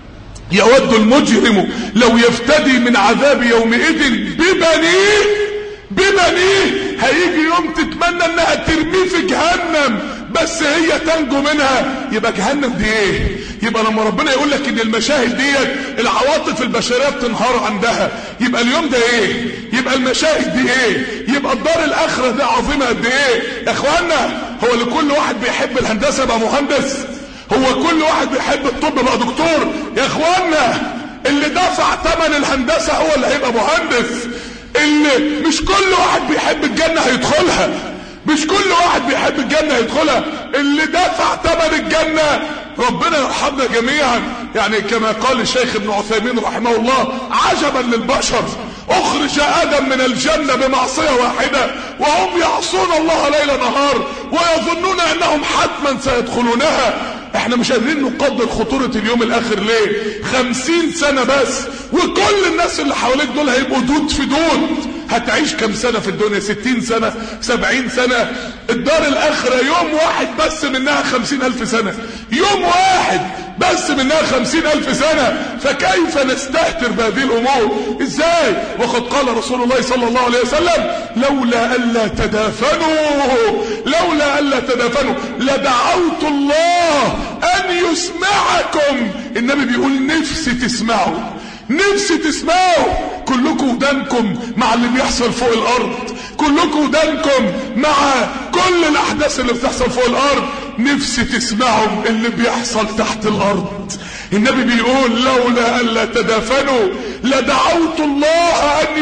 يود المجرم لو يفتدي من عذاب يومئذ ببنيه ببنيه هيجي يوم تتمنى انها ترميه في جهنم بس دي تنجو منها يبقى جهنم دي ايه يبقى لما ربنا يقول لك ان المشاهد ديت العواطف البشريه بتنهار عندها يبقى اليوم ده ايه يبقى المشاهد دي ايه يبقى الدار الاخره دي عظيمه قد ايه يا اخوانا هو لكل واحد بيحب الهندسه بقى مهندس هو كل واحد بيحب الطب بقى دكتور يا اخوانا اللي دفع ثمن الهندسه هو اللي هيبقى مهندس اللي مش كل واحد بيحب الجنه هيدخلها مش كل واحد بيحب الجنة يدخلها اللي دفع ثمن الجنة ربنا يرحمنا جميعا يعني كما قال الشيخ ابن عثيمين رحمه الله عجبا للبشر اخرج ادم من الجنة بمعصية واحدة وهم يعصون الله ليل نهار ويظنون انهم حتما سيدخلونها احنا مش قادرين نقدر خطورة اليوم الاخر ليه خمسين سنة بس وكل الناس اللي حواليك دول هيبقوا دود في دود هتعيش كم سنة في الدنيا ستين سنة سبعين سنة الدار الاخرة يوم واحد بس منها خمسين الف سنة يوم واحد بس منها خمسين الف سنة فكيف نستهتر بهذه الامور ازاي وقد قال رسول الله صلى الله عليه وسلم لولا الا تدافنوا لولا الا تدافنوا لدعوت الله ان يسمعكم النبي بيقول نفسي تسمعوا نفسي تسمعوا كلكم ودانكم مع اللي بيحصل فوق الارض كلكم ودانكم مع كل الاحداث اللي بتحصل فوق الارض نفسي تسمعوا اللي بيحصل تحت الارض النبي بيقول لولا الا تدافنوا لدعوت الله ان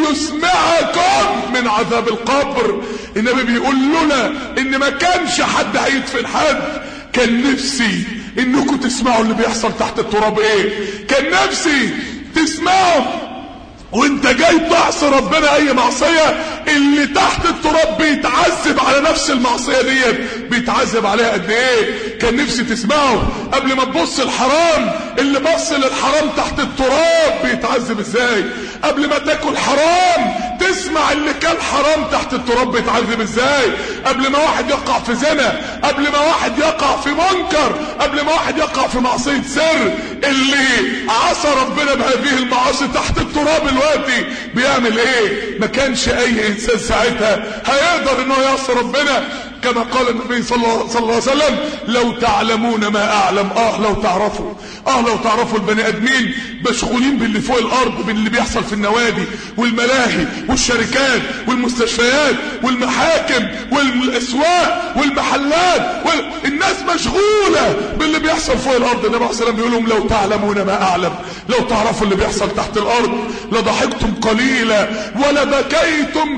يسمعكم من عذاب القبر النبي بيقول لولا ان ما كانش حد هيدفن حد كان نفسي انكم تسمعوا اللي بيحصل تحت التراب ايه كان نفسي تسمعوا وانت جاي تعصي ربنا اي معصية اللي تحت التراب بيتعذب على نفس المعصية ديت بيتعذب عليها قد ايه كان نفسي تسمعه قبل ما تبص الحرام اللي بص للحرام تحت التراب بيتعذب ازاي قبل ما تاكل حرام تسمع اللي كان حرام تحت التراب بيتعذب ازاي قبل ما واحد يقع في زنا قبل ما واحد يقع في منكر قبل ما واحد يقع في معصية سر اللي عصى ربنا بهذه المعاصي تحت التراب دلوقتي بيعمل ايه ما كانش اي انسان ساعتها هيقدر انه يعصي ربنا كما قال النبي صلى الله, صلى الله عليه وسلم لو تعلمون ما اعلم اه لو تعرفوا اه لو تعرفوا البني ادمين مشغولين باللي فوق الارض باللي بيحصل في النوادي والملاهي والشركات والمستشفيات والمحاكم والاسواق والمحلات وال... الناس مشغولة باللي بيحصل فوق الارض النبي عليه الصلاه والسلام بيقول لهم لو تعلمون ما اعلم لو تعرفوا اللي بيحصل تحت الارض لضحكتم قليلا ولبكيتم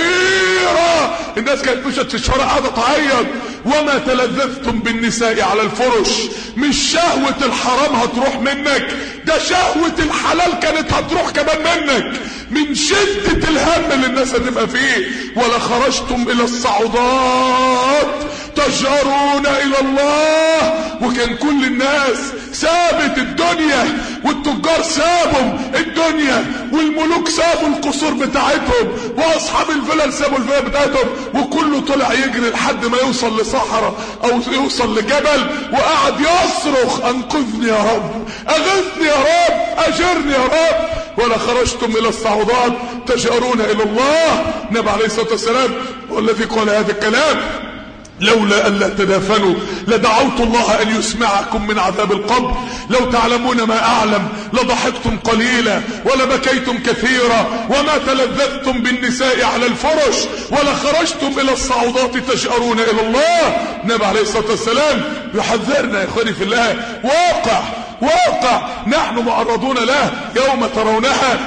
كثيرا الناس كانت مشت في الشوارع قاعده تعيط وما تلذذتم بالنساء على الفرش مش شهوة الحرام هتروح منك ده شهوة الحلال كانت هتروح كمان منك من شدة الهم اللي الناس هتبقى فيه ولا خرجتم الى الصعودات تجأرون الى الله وكان كل الناس سابت الدنيا والتجار سابوا الدنيا والملوك سابوا القصور بتاعتهم واصحاب الفلل سابوا الفلل بتاعتهم وكله طلع يجري لحد ما يوصل لصحراء او يوصل لجبل وقعد يصرخ انقذني يا رب اغثني يا رب اجرني يا رب ولا خرجتم الى الصعودات تجأرون الى الله النبي عليه الصلاه والسلام والذي قال هذا الكلام لولا ألا تدافنوا لدعوت الله أن يسمعكم من عذاب القبر لو تعلمون ما أعلم لضحكتم قليلا ولبكيتم كثيرا وما تلذذتم بالنساء على الفرش ولا خرجتم إلى الصعودات تجأرون إلى الله النبي عليه الصلاة والسلام يحذرنا يا إخواني في الله واقع واقع نحن معرضون له يوم ترونها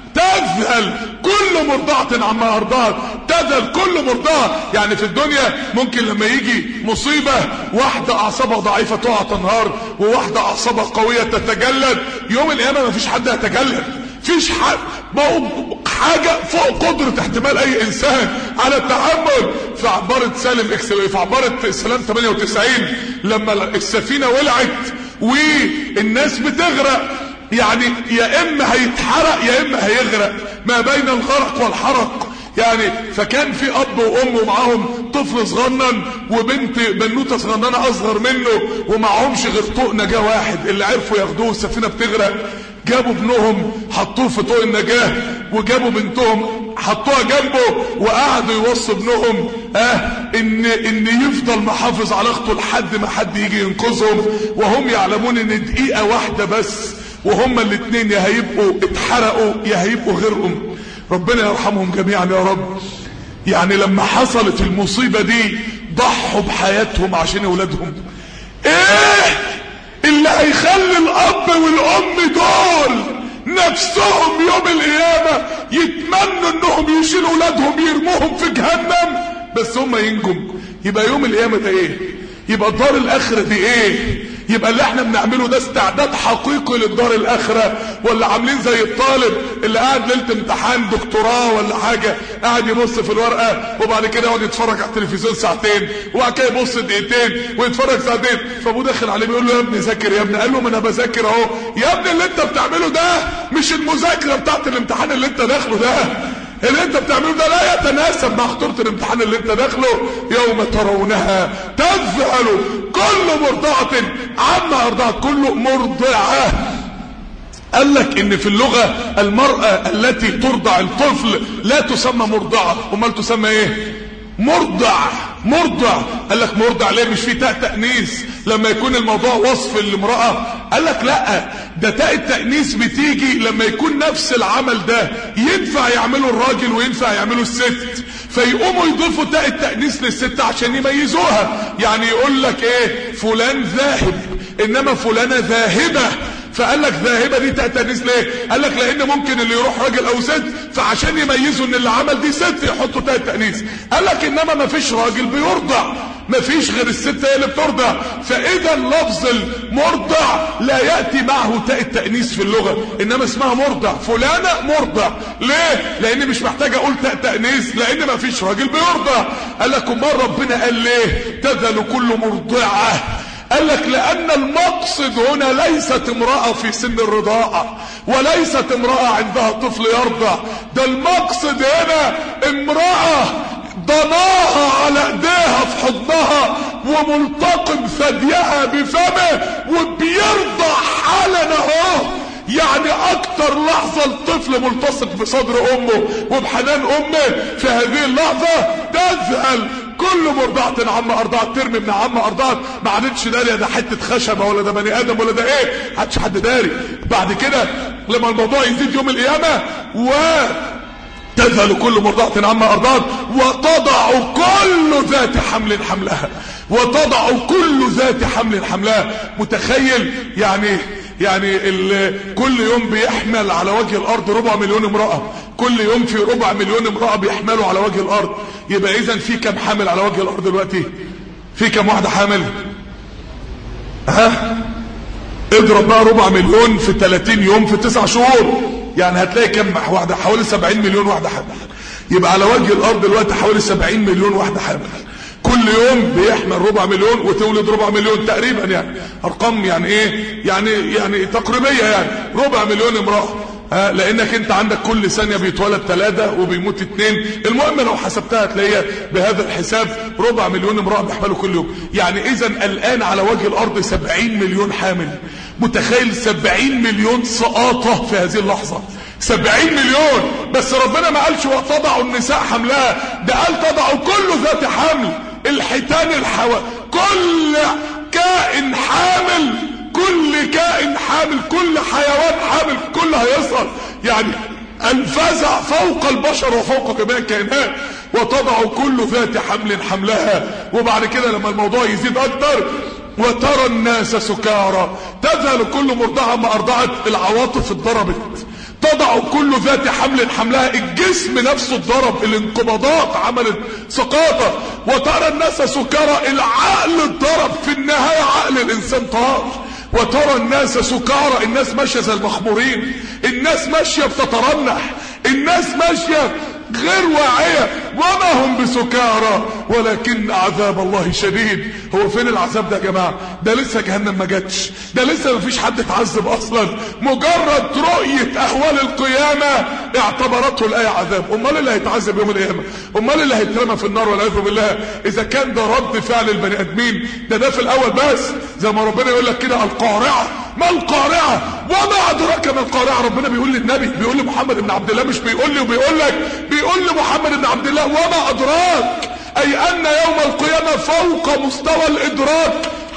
تذهل كل مرضعة عما أرضعت تذهل كل مرضعة يعني في الدنيا ممكن لما يجي مصيبة واحدة أعصابها ضعيفة تقع تنهار وواحدة أعصابها قوية تتجلد يوم القيامة ما فيش حد هيتجلد فيش حد حاجة فوق قدرة احتمال اي انسان على التحمل في عبارة سالم اكس في عبارة سلام 98 لما السفينة ولعت والناس بتغرق يعني يا اما هيتحرق يا اما هيغرق ما بين الغرق والحرق يعني فكان في اب وام ومعاهم طفل صغنن وبنت بنوته صغننه اصغر منه ومعهمش غير طوق نجاه واحد اللي عرفوا ياخدوه السفينه بتغرق جابوا ابنهم حطوه في طوق النجاه وجابوا بنتهم حطوها جنبه وقعدوا يوصوا ابنهم اه ان ان يفضل محافظ على اخته لحد ما حد يجي ينقذهم وهم يعلمون ان دقيقه واحده بس وهما الاثنين يا هيبقوا اتحرقوا يا هيبقوا غرقهم ربنا يرحمهم جميعا يا رب يعني لما حصلت المصيبه دي ضحوا بحياتهم عشان اولادهم ايه اللي هيخلي الاب والام دول نفسهم يوم القيامة يتمنوا انهم يشيلوا اولادهم يرموهم في جهنم بس هم ينجم يبقى يوم القيامة ده ايه يبقى الدار الاخرة دي ايه يبقى اللي احنا بنعمله ده استعداد حقيقي للدار الاخرة ولا عاملين زي الطالب اللي قاعد ليلة امتحان دكتوراه ولا حاجة قاعد يبص في الورقة وبعد كده يقعد يتفرج على التلفزيون ساعتين وبعد كده يبص دقيقتين ويتفرج ساعتين فابوه داخل عليه بيقول له يا ابني ذاكر يا ابني قال له ما انا بذاكر اهو يا ابني اللي انت بتعمله ده مش المذاكرة بتاعت الامتحان اللي انت داخله ده اللي انت بتعمله ده لا يتناسب مع خطوره الامتحان اللي انت داخله يوم ترونها تذهل كل مرضعه عما ارضعت كل مرضعه قال لك ان في اللغه المراه التي ترضع الطفل لا تسمى مرضعه امال تسمى ايه مرضع مرضع قال لك مرضع ليه مش في تاء تأنيس لما يكون الموضوع وصف للامرأة قال لك لا ده تاء التأنيس بتيجي لما يكون نفس العمل ده ينفع يعمله الراجل وينفع يعمله الست فيقوموا يضيفوا تاء التأنيس للست عشان يميزوها يعني يقول لك ايه فلان ذاهب انما فلانة ذاهبة فقال لك ذاهبه دي تأتنس ليه قال لك لان ممكن اللي يروح راجل او ست فعشان يميزوا ان اللي عمل دي ست يحطوا تاء التأنيس قال لك انما ما فيش راجل بيرضع ما فيش غير الست هي اللي بترضع فاذا لفظ المرضع لا ياتي معه تاء التأنيس في اللغه انما اسمها مرضع فلانه مرضع ليه لان مش محتاج اقول تاء تأنيس لان ما فيش راجل بيرضع قال لك امال ربنا قال ليه تذل كل مرضعه قال لك لأن المقصد هنا ليست امرأة في سن الرضاعة وليست امرأة عندها طفل يرضع ده المقصد هنا امرأة ضناها على ايديها في حضنها وملتقم ثديها بفمه وبيرضع حالا اهو يعني اكتر لحظة الطفل ملتصق بصدر امه وبحنان امه في هذه اللحظة تذهل كل مرضعة عم ارضعت ترمي ابن عم ارضعت ما عادتش داري ده حتة خشبة ولا ده بني ادم ولا ده ايه عادش حد داري بعد كده لما الموضوع يزيد يوم القيامة و تذهل كل مرضعة عما أرضعت وتضع كل ذات حمل حملها وتضع كل ذات حمل حملها متخيل يعني يعني كل يوم بيحمل على وجه الارض ربع مليون امرأة كل يوم في ربع مليون امرأة بيحملوا على وجه الارض يبقى اذا في كم حامل على وجه الارض دلوقتي في كم واحدة حامل ها اضرب بقى ربع مليون في 30 يوم في 9 شهور يعني هتلاقي كم واحدة حوالي 70 مليون واحدة حامل يبقى على وجه الارض دلوقتي حوالي 70 مليون واحدة حامل كل يوم بيحمل ربع مليون وتولد ربع مليون تقريبا يعني ارقام يعني ايه يعني يعني تقريبيه يعني ربع مليون امراه ها لانك انت عندك كل ثانيه بيتولد ثلاثه وبيموت اثنين المهم لو حسبتها هتلاقيها بهذا الحساب ربع مليون امراه بيحملوا كل يوم يعني اذا الان على وجه الارض 70 مليون حامل متخيل 70 مليون سقاطه في هذه اللحظه 70 مليون بس ربنا ما قالش وتضع النساء حملها ده قال تضع كل ذات حمل الحيتان الحوا كل كائن حامل كل كائن حامل كل حيوان حامل كل هيصل يعني الفزع فوق البشر وفوق جميع الكائنات وتضع كل ذات حمل حملها وبعد كده لما الموضوع يزيد اكتر وترى الناس سكارى تذهل كل مرضعة ما ارضعت العواطف اتضربت تضع كل ذات حمل حملها الجسم نفسه اتضرب الانقباضات عملت سقاطة وترى الناس سكارى العقل اتضرب في النهاية عقل الانسان طار وترى الناس سكارى الناس ماشية زي المخمورين الناس ماشية بتترنح الناس ماشية غير واعية وما هم بسكارى ولكن عذاب الله شديد هو فين العذاب ده يا جماعة ده لسه جهنم ما جاتش ده لسه ما فيش حد اتعذب اصلا مجرد رؤية اهوال القيامة اعتبرته الاية عذاب امال اللي هيتعذب يوم القيامة امال اللي هيترمى في النار والعياذ بالله اذا كان ده رد فعل البني ادمين ده ده في الاول بس زي ما ربنا يقول لك كده القارعة ما القارعة وما ادراك ما القارعة ربنا بيقول للنبي بيقول لمحمد بن عبد الله مش بيقول لي وبيقول لك بيقول لمحمد بن عبد الله وما ادراك اي ان يوم القيامة فوق مستوى الادراك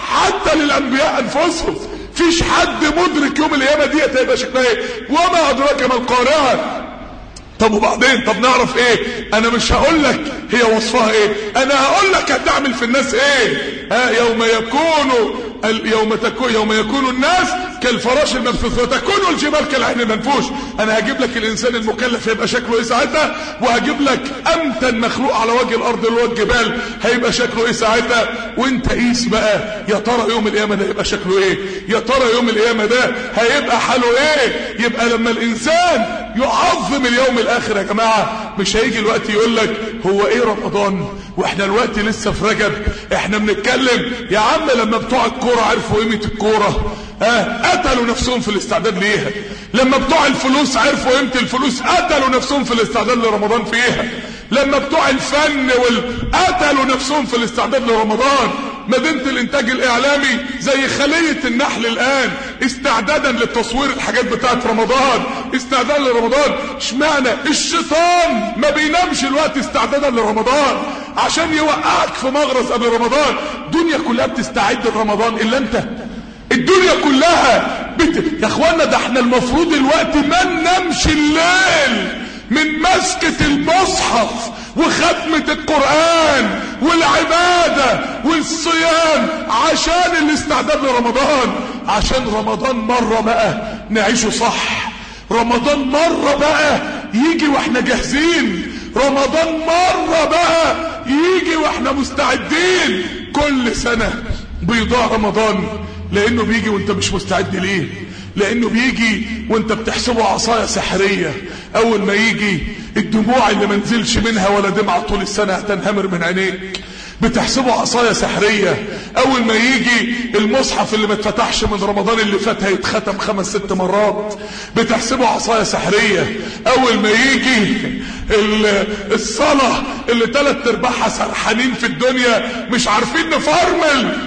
حتى للانبياء انفسهم فيش حد مدرك يوم القيامة ديت هيبقى شكلها ايه وما ادراك ما القارعة طب وبعدين طب نعرف ايه انا مش هقول لك هي وصفها ايه انا هقول لك هتعمل في الناس ايه ها يوم يكون يوم تكون يوم يكون الناس كالفراش المنفوث وتكون الجبال كالعين المنفوش انا هجيب لك الانسان المكلف هيبقى شكله ايه ساعتها وهجيب لك امتن مخلوق على وجه الارض اللي هو الجبال هيبقى شكله ايه ساعتها وانت قيس بقى يا ترى يوم القيامه ده هيبقى شكله ايه يا ترى يوم القيامه ده هيبقى حاله ايه يبقى لما الانسان يعظم اليوم الاخر يا جماعه مش هيجي الوقت يقول لك هو ايه رمضان واحنا الوقت لسه في رجب احنا بنتكلم يا عم لما بتوع الكوره عرفوا قيمه الكوره ها قتلوا نفسهم في الاستعداد ليها لما بتوع الفلوس عرفوا قيمه الفلوس قتلوا نفسهم في الاستعداد لرمضان فيها لما بتوع الفن وال... قتلوا نفسهم في الاستعداد لرمضان مدينة الانتاج الاعلامي زي خلية النحل الان استعدادا للتصوير الحاجات بتاعت رمضان استعدادا لرمضان اشمعنى الشيطان ما بينامش الوقت استعدادا لرمضان عشان يوقعك في مغرز قبل رمضان الدنيا كلها بتستعد لرمضان الا انت الدنيا كلها بت... يا اخوانا ده احنا المفروض الوقت ما ننامش الليل من مسكة المصحف وختمة القرآن والعبادة والصيام عشان الاستعداد لرمضان عشان رمضان مرة بقى نعيشه صح رمضان مرة بقى يجي واحنا جاهزين رمضان مرة بقى يجي واحنا مستعدين كل سنة بيضاع رمضان لانه بيجي وانت مش مستعد ليه لانه بيجي وانت بتحسبه عصاية سحرية اول ما يجي الدموع اللي منزلش منها ولا دمعة طول السنة هتنهمر من عينيك بتحسبه عصاية سحرية اول ما يجي المصحف اللي ما اتفتحش من رمضان اللي فات هيتختم خمس ست مرات بتحسبه عصاية سحرية اول ما يجي الصلاة اللي تلات ارباعها سرحانين في الدنيا مش عارفين نفرمل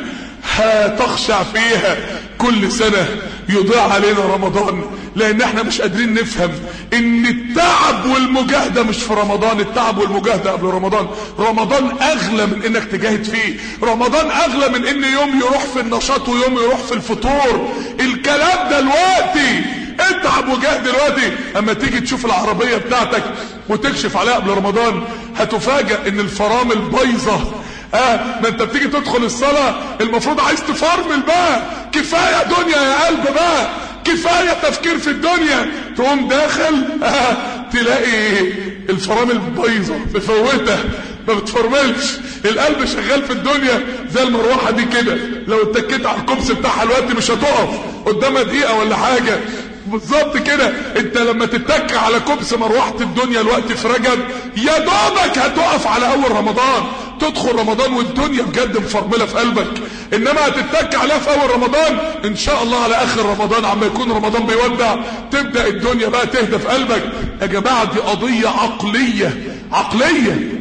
هتخشع فيها كل سنة يضيع علينا رمضان لان احنا مش قادرين نفهم ان التعب والمجاهدة مش في رمضان التعب والمجاهدة قبل رمضان رمضان اغلى من انك تجاهد فيه رمضان اغلى من ان يوم يروح في النشاط ويوم يروح في الفطور الكلام ده دلوقتي اتعب وجاهد دلوقتي اما تيجي تشوف العربية بتاعتك وتكشف عليها قبل رمضان هتفاجأ ان الفرامل بايظه اه ما انت بتيجي تدخل الصلاة المفروض عايز تفرمل بقى كفاية دنيا يا قلب بقى كفاية تفكير في الدنيا تقوم داخل اه تلاقي الفرامل بايظة مفوتة ما بتفرملش القلب شغال في الدنيا زي المروحة دي كده لو اتكيت على الكبس بتاعها الوقت مش هتقف قدامها دقيقة ولا حاجة بالظبط كده انت لما تتك على كبس مروحة الدنيا الوقت في رجب يا دوبك هتقف على اول رمضان تدخل رمضان والدنيا بجد مفرمله في قلبك انما هتتك عليها في اول رمضان ان شاء الله على اخر رمضان عما يكون رمضان بيودع تبدا الدنيا بقى تهدى في قلبك يا جماعه دي قضيه عقليه عقليه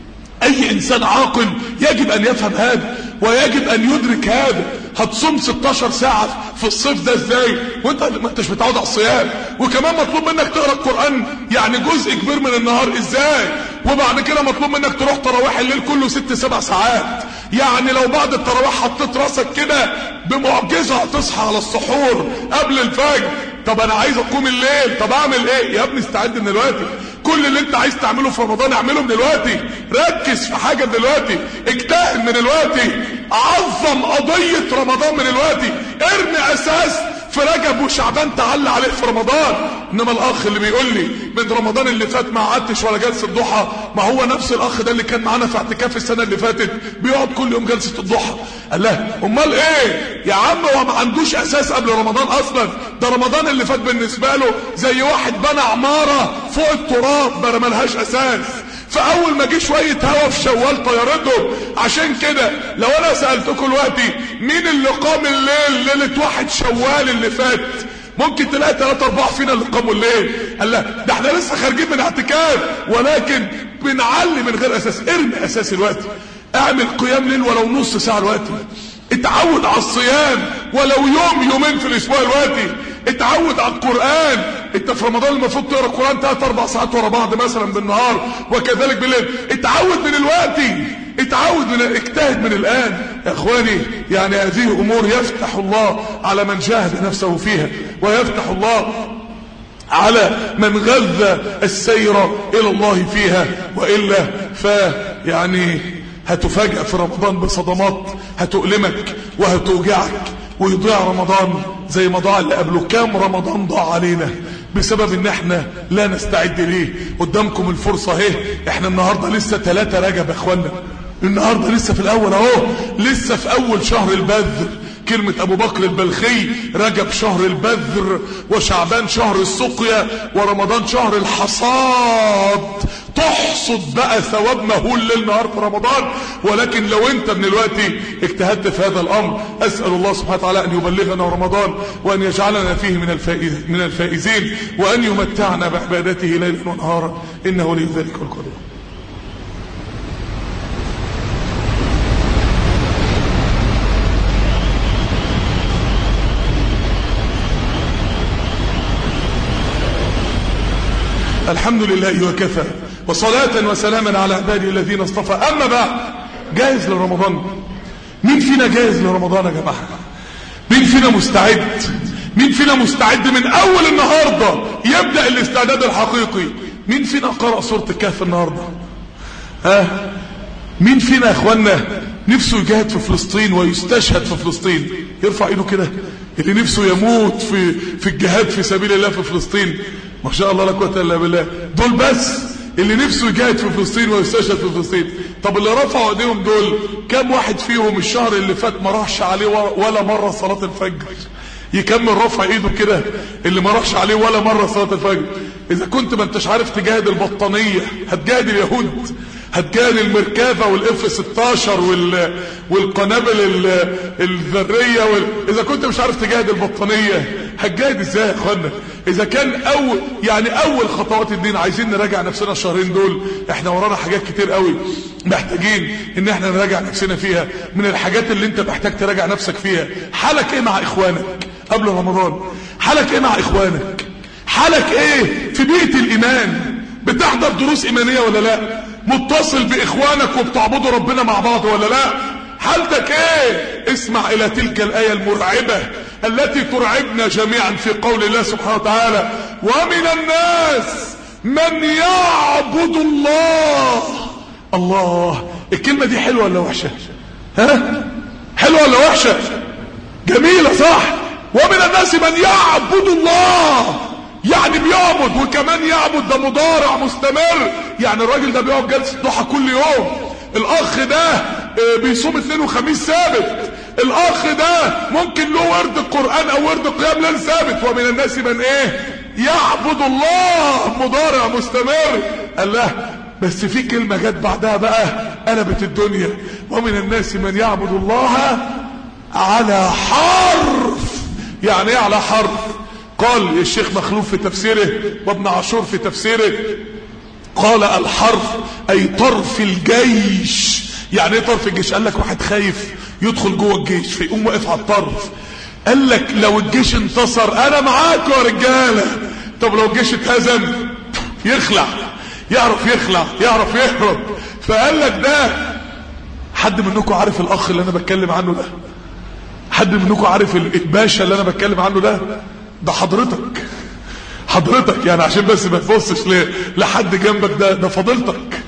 اي انسان عاقل يجب ان يفهم هذا ويجب ان يدرك هذا هتصوم 16 ساعة في الصيف ده ازاي وانت ما انتش متعود على الصيام وكمان مطلوب منك تقرا القرآن يعني جزء كبير من النهار ازاي وبعد كده مطلوب منك تروح تراويح الليل كله ست سبع ساعات يعني لو بعد التراويح حطيت راسك كده بمعجزة هتصحى على السحور قبل الفجر طب انا عايز اقوم الليل طب اعمل ايه يا ابني استعد من دلوقتي كل اللي انت عايز تعمله في رمضان اعمله من دلوقتي ركز في حاجة من دلوقتي اجتهد من دلوقتي عظم قضية رمضان من دلوقتي ارمي اساس في رجب وشعبان تعلى عليه في رمضان انما الاخ اللي بيقول لي من رمضان اللي فات ما قعدتش ولا جلسه الضحى ما هو نفس الاخ ده اللي كان معانا في اعتكاف السنه اللي فاتت بيقعد كل يوم جلسه الضحى قال له امال ايه يا عم هو ما عندوش اساس قبل رمضان اصلا ده رمضان اللي فات بالنسبه له زي واحد بنى عماره فوق التراب ما رمالهاش اساس فاول ما جه شويه هوا في شوال طيارته عشان كده لو انا سالتكم دلوقتي مين اللي قام الليل ليله واحد شوال اللي فات ممكن تلاقي ثلاثة أربعة فينا اللي قاموا الليل قال لا ده احنا لسه خارجين من اعتكاف ولكن بنعلي من غير أساس ارمي أساس الوقت اعمل قيام ليل ولو نص ساعة الوقت اتعود على الصيام ولو يوم يومين في الاسبوع الوقتي اتعود على القرآن انت في رمضان المفروض تقرا القرآن 3 4 ساعات ورا بعض مثلا بالنهار وكذلك بالليل اتعود من الوقت اتعود من اجتهد من الآن يا اخواني يعني هذه امور يفتح الله على من جاهد نفسه فيها ويفتح الله على من غذى السير الى الله فيها وإلا فيعني هتفاجأ في رمضان بصدمات هتؤلمك وهتوجعك ويضيع رمضان زي ما ضاع اللي قبله كام رمضان ضاع علينا بسبب ان احنا لا نستعد ليه قدامكم الفرصة اهي احنا النهاردة لسه ثلاثة رجب يا اخوانا النهاردة لسه في الاول اهو لسه في اول شهر البذر كلمة ابو بكر البلخي رجب شهر البذر وشعبان شهر السقيا ورمضان شهر الحصاد تحصد بقى ثواب مهول ليل نهار في رمضان ولكن لو انت من الوقت اجتهدت في هذا الامر اسال الله سبحانه وتعالى ان يبلغنا رمضان وان يجعلنا فيه من الفائز من الفائزين وان يمتعنا بعبادته ليلا ونهارا انه ولي ذلك والقدر الحمد لله وكفى وصلاة وسلاما على عباده الذين اصطفى أما بعد جاهز لرمضان مين فينا جاهز لرمضان يا جماعة مين فينا مستعد مين فينا مستعد من أول النهاردة يبدأ الاستعداد الحقيقي مين فينا قرأ سورة الكهف النهاردة ها مين فينا يا اخوانا نفسه يجاهد في فلسطين ويستشهد في فلسطين يرفع ايده كده اللي نفسه يموت في في الجهاد في سبيل الله في فلسطين ما شاء الله لا قوه الا بالله دول بس اللي نفسه يجاهد في فلسطين ويستشهد في فلسطين طب اللي رفعوا ايديهم دول كم واحد فيهم الشهر اللي فات ما راحش عليه ولا مره صلاه الفجر يكمل رفع ايده كده اللي ما راحش عليه ولا مره صلاه الفجر اذا كنت ما انتش عارف تجاهد البطانيه هتجاهد اليهود هتجاهد المركبه والاف 16 وال والقنابل الذريه وال... اذا كنت مش عارف تجاهد البطانيه هتجاهد ازاي يا اخوانا اذا كان اول يعني اول خطوات الدين عايزين نراجع نفسنا الشهرين دول احنا ورانا حاجات كتير قوي محتاجين ان احنا نراجع نفسنا فيها من الحاجات اللي انت محتاج تراجع نفسك فيها حالك ايه مع اخوانك قبل رمضان حالك ايه مع اخوانك حالك ايه في بيئه الايمان بتحضر دروس ايمانيه ولا لا متصل باخوانك وبتعبدوا ربنا مع بعض ولا لا حالتك ايه اسمع الى تلك الايه المرعبه التي ترعبنا جميعا في قول الله سبحانه وتعالى ومن الناس من يعبد الله الله الكلمه دي حلوه ولا وحشه ها حلوه ولا وحشه جميله صح ومن الناس من يعبد الله يعني بيعبد وكمان يعبد ده مضارع مستمر يعني الراجل ده بيقعد جلسه ضحى كل يوم الاخ ده بيصوم اثنين وخميس ثابت الاخ ده ممكن له ورد القرآن او ورد قيام ليل ثابت ومن الناس من ايه يعبد الله مضارع مستمر قال له بس في كلمة جت بعدها بقى قلبت الدنيا ومن الناس من يعبد الله على حرف يعني ايه على حرف قال الشيخ مخلوف في تفسيره وابن عاشور في تفسيره قال الحرف اي طرف الجيش يعني ايه طرف الجيش قال لك واحد خايف يدخل جوه الجيش فيقوم واقف على الطرف قال لك لو الجيش انتصر انا معاك يا رجاله طب لو الجيش اتهزم يخلع يعرف يخلع يعرف يهرب فقال لك ده حد منكم عارف الاخ اللي انا بتكلم عنه ده حد منكم عارف الباشا اللي انا بتكلم عنه ده ده حضرتك حضرتك يعني عشان بس ما تبصش لحد جنبك ده ده فضيلتك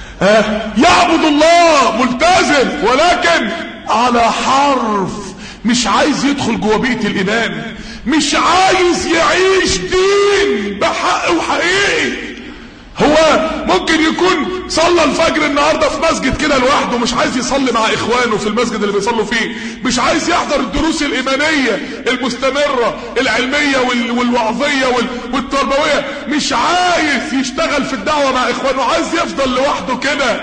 ها يعبد الله ملتزم ولكن على حرف مش عايز يدخل جوه بيئه الايمان مش عايز يعيش دين بحق وحقيقي هو ممكن يكون صلى الفجر النهارده في مسجد كده لوحده مش عايز يصلي مع اخوانه في المسجد اللي بيصلوا فيه مش عايز يحضر الدروس الايمانيه المستمره العلميه والوعظيه والتربويه مش عايز يشتغل في الدعوه مع اخوانه عايز يفضل لوحده كده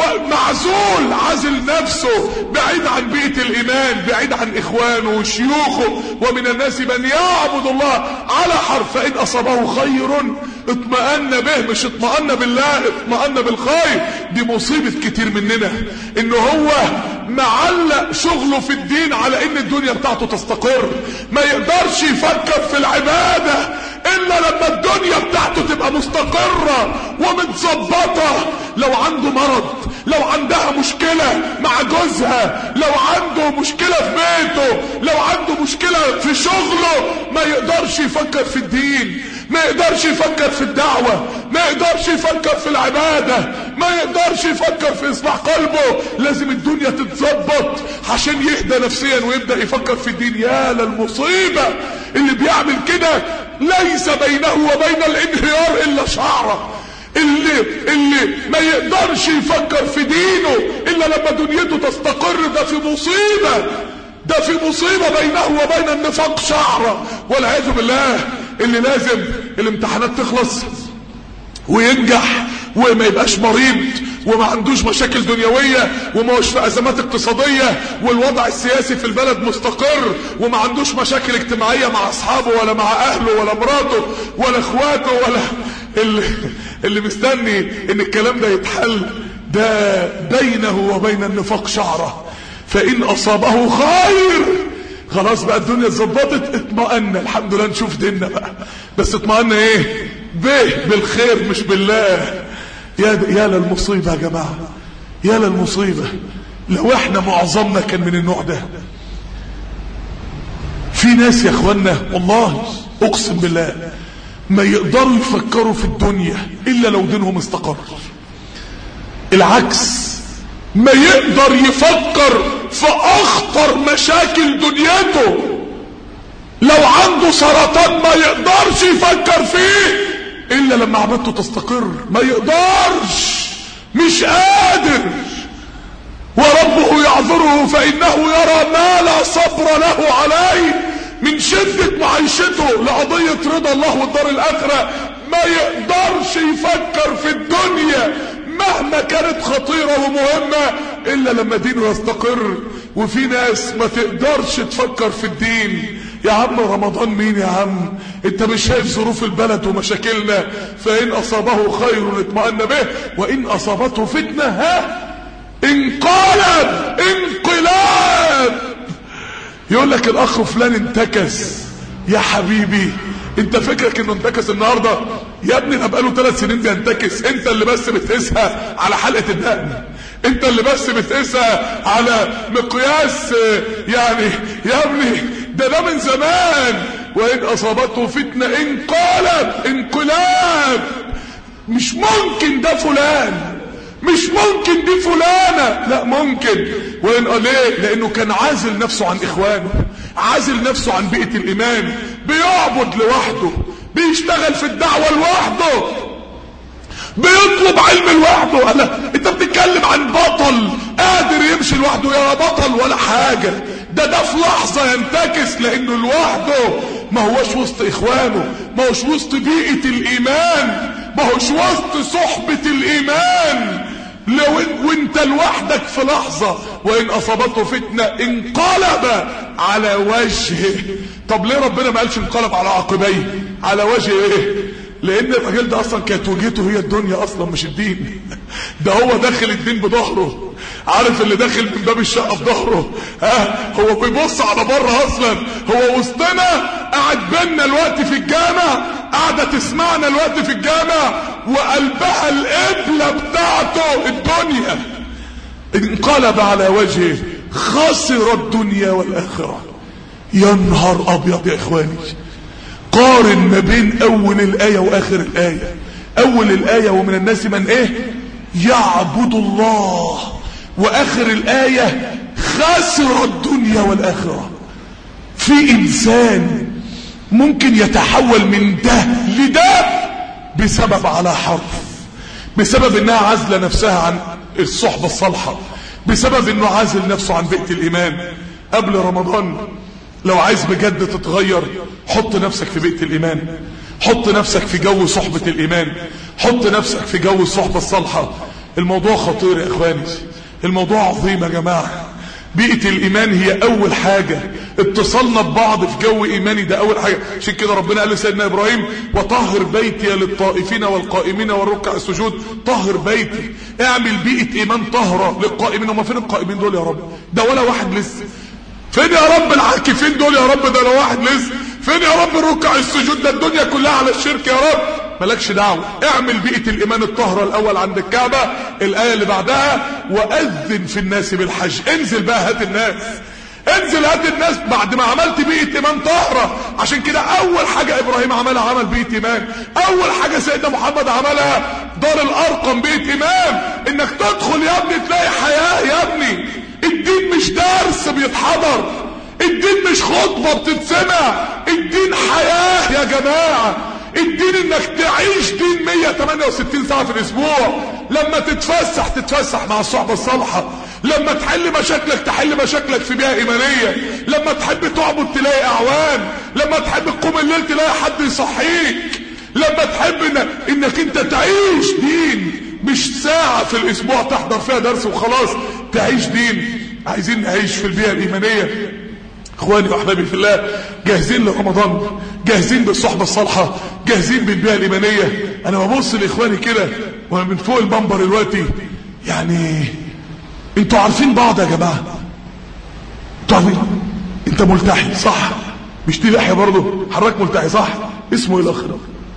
ومعزول عازل نفسه بعيد عن بيئه الايمان بعيد عن اخوانه وشيوخه ومن الناس من يعبد الله على حرف فان اصابه خير اطمأن به مش اطمأن بالله اطمأن بالخير دي مصيبة كتير مننا ان هو معلق شغله في الدين على ان الدنيا بتاعته تستقر ما يقدرش يفكر في العبادة الا لما الدنيا بتاعته تبقى مستقرة ومتظبطة لو عنده مرض لو عندها مشكلة مع جوزها لو عنده مشكلة في بيته لو عنده مشكلة في شغله ما يقدرش يفكر في الدين ما يقدرش يفكر في الدعوة ما يقدرش يفكر في العبادة ما يقدرش يفكر في اصلاح قلبه لازم الدنيا تتظبط عشان يهدى نفسيا ويبدأ يفكر في الدين يا للمصيبة اللي بيعمل كده ليس بينه وبين الانهيار الا شعره اللي اللي ما يقدرش يفكر في دينه الا لما دنيته تستقر ده في مصيبة ده في مصيبة بينه وبين النفاق شعرة والعياذ بالله اللي لازم الامتحانات تخلص وينجح وما يبقاش مريض وما عندوش مشاكل دنيوية وما هوش في ازمات اقتصادية والوضع السياسي في البلد مستقر وما عندوش مشاكل اجتماعية مع اصحابه ولا مع اهله ولا مراته ولا اخواته ولا اللي, اللي مستني ان الكلام ده يتحل ده بينه وبين النفاق شعره فان اصابه خير خلاص بقى الدنيا اتظبطت اطمأن الحمد لله نشوف ديننا بقى بس اطمأن ايه به بالخير مش بالله يا يا للمصيبة يا جماعة يا للمصيبة لو احنا معظمنا كان من النوع ده في ناس يا اخوانا والله اقسم بالله ما يقدروا يفكروا في الدنيا الا لو دينهم استقر العكس ما يقدر يفكر في اخطر مشاكل دنيته لو عنده سرطان ما يقدرش يفكر فيه الا لما عبادته تستقر ما يقدرش مش قادر وربه يعذره فانه يرى ما لا صبر له عليه من شدة معيشته لقضية رضا الله والدار الاخرة ما يقدرش يفكر في الدنيا مهما كانت خطيرة ومهمة الا لما دينه يستقر وفي ناس ما تقدرش تفكر في الدين يا عم رمضان مين يا عم انت مش شايف ظروف البلد ومشاكلنا فان اصابه خير اطمأن به وان اصابته فتنة ها انقلب انقلاب يقول لك الاخ فلان انتكس يا حبيبي انت فكرك انه انتكس النهاردة يا ابني ده بقاله ثلاث سنين بينتكس انت اللي بس بتقيسها على حلقة الدقن انت اللي بس بتقيسها على مقياس يعني يا ابني ده ده من زمان وان اصابته فتنة انقلب انقلاب مش ممكن ده فلان مش ممكن دي فلانة لا ممكن وين قال ليه لانه كان عازل نفسه عن اخوانه عازل نفسه عن بيئة الايمان بيعبد لوحده بيشتغل في الدعوة لوحده بيطلب علم لوحده أنا انت بتتكلم عن بطل قادر يمشي لوحده يا بطل ولا حاجة ده ده في لحظة ينتكس لانه لوحده ما هوش وسط اخوانه ما هوش وسط بيئة الايمان ما هوش وسط صحبة الايمان لو وانت لوحدك في لحظة وان اصابته فتنة انقلب على وجهه طب ليه ربنا ما قالش انقلب على عقبيه على وجهه ايه لان الراجل ده اصلا كانت وجهته هي الدنيا اصلا مش الدين ده هو داخل الدين بظهره عارف اللي داخل من باب الشقه في ظهره ها هو بيبص على بره اصلا هو وسطنا قاعد بينا الوقت في الجامع قاعده تسمعنا الوقت في الجامع وقلبها القبله بتاعته الدنيا انقلب على وجهه خسر الدنيا والاخره يا نهار ابيض يا اخواني قارن ما بين اول الايه واخر الايه اول الايه ومن الناس من ايه يعبد الله واخر الايه خسر الدنيا والاخره في انسان ممكن يتحول من ده لده بسبب على حرف بسبب انها عازله نفسها عن الصحبه الصالحه بسبب انه عازل نفسه عن بيئه الايمان قبل رمضان لو عايز بجد تتغير حط نفسك في بيئة الإيمان حط نفسك في جو صحبة الإيمان حط نفسك في جو الصحبة الصالحة الموضوع خطير يا إخواني الموضوع عظيم يا جماعة بيئة الايمان هي اول حاجة اتصالنا ببعض في جو ايماني ده اول حاجة عشان كده ربنا قال لسيدنا ابراهيم وطهر بيتي للطائفين والقائمين والركع السجود طهر بيتي اعمل بيئة ايمان طهرة للقائمين هم فين القائمين دول يا رب ده ولا واحد لسه فين يا رب العاكفين دول يا رب ده لو واحد لسه فين يا رب الركع السجود ده الدنيا كلها على الشرك يا رب مالكش دعوة اعمل بيئة الايمان الطهرة الاول عند الكعبة الاية اللي بعدها واذن في الناس بالحج انزل بقى هات الناس انزل هات الناس بعد ما عملت بيئة ايمان طهرة عشان كده اول حاجة ابراهيم عملها عمل بيئة ايمان اول حاجة سيدنا محمد عملها دار الارقم بيئة ايمان انك تدخل يا ابني تلاقي حياة يا ابني الدين مش درس بيتحضر الدين مش خطبة بتتسمع الدين حياة يا جماعة الدين انك تعيش دين 168 ساعة في الاسبوع لما تتفسح تتفسح مع الصحبة الصالحة لما تحل مشاكلك تحل مشاكلك في بيئة ايمانية لما تحب تعبد تلاقي اعوان لما تحب تقوم الليل تلاقي حد يصحيك لما تحب إن انك انت تعيش دين مش ساعة في الاسبوع تحضر فيها درس وخلاص تعيش دين عايزين نعيش في البيئة الايمانية اخواني واحبابي في الله جاهزين لرمضان جاهزين بالصحبة الصالحة جاهزين بالبيئة الايمانية انا ببص لاخواني كده وانا من فوق المنبر دلوقتي يعني انتوا عارفين بعض يا جماعة انتوا عارفين انت ملتحي صح مش دي لحية برضه حضرتك ملتحي صح اسمه ايه الاخ ده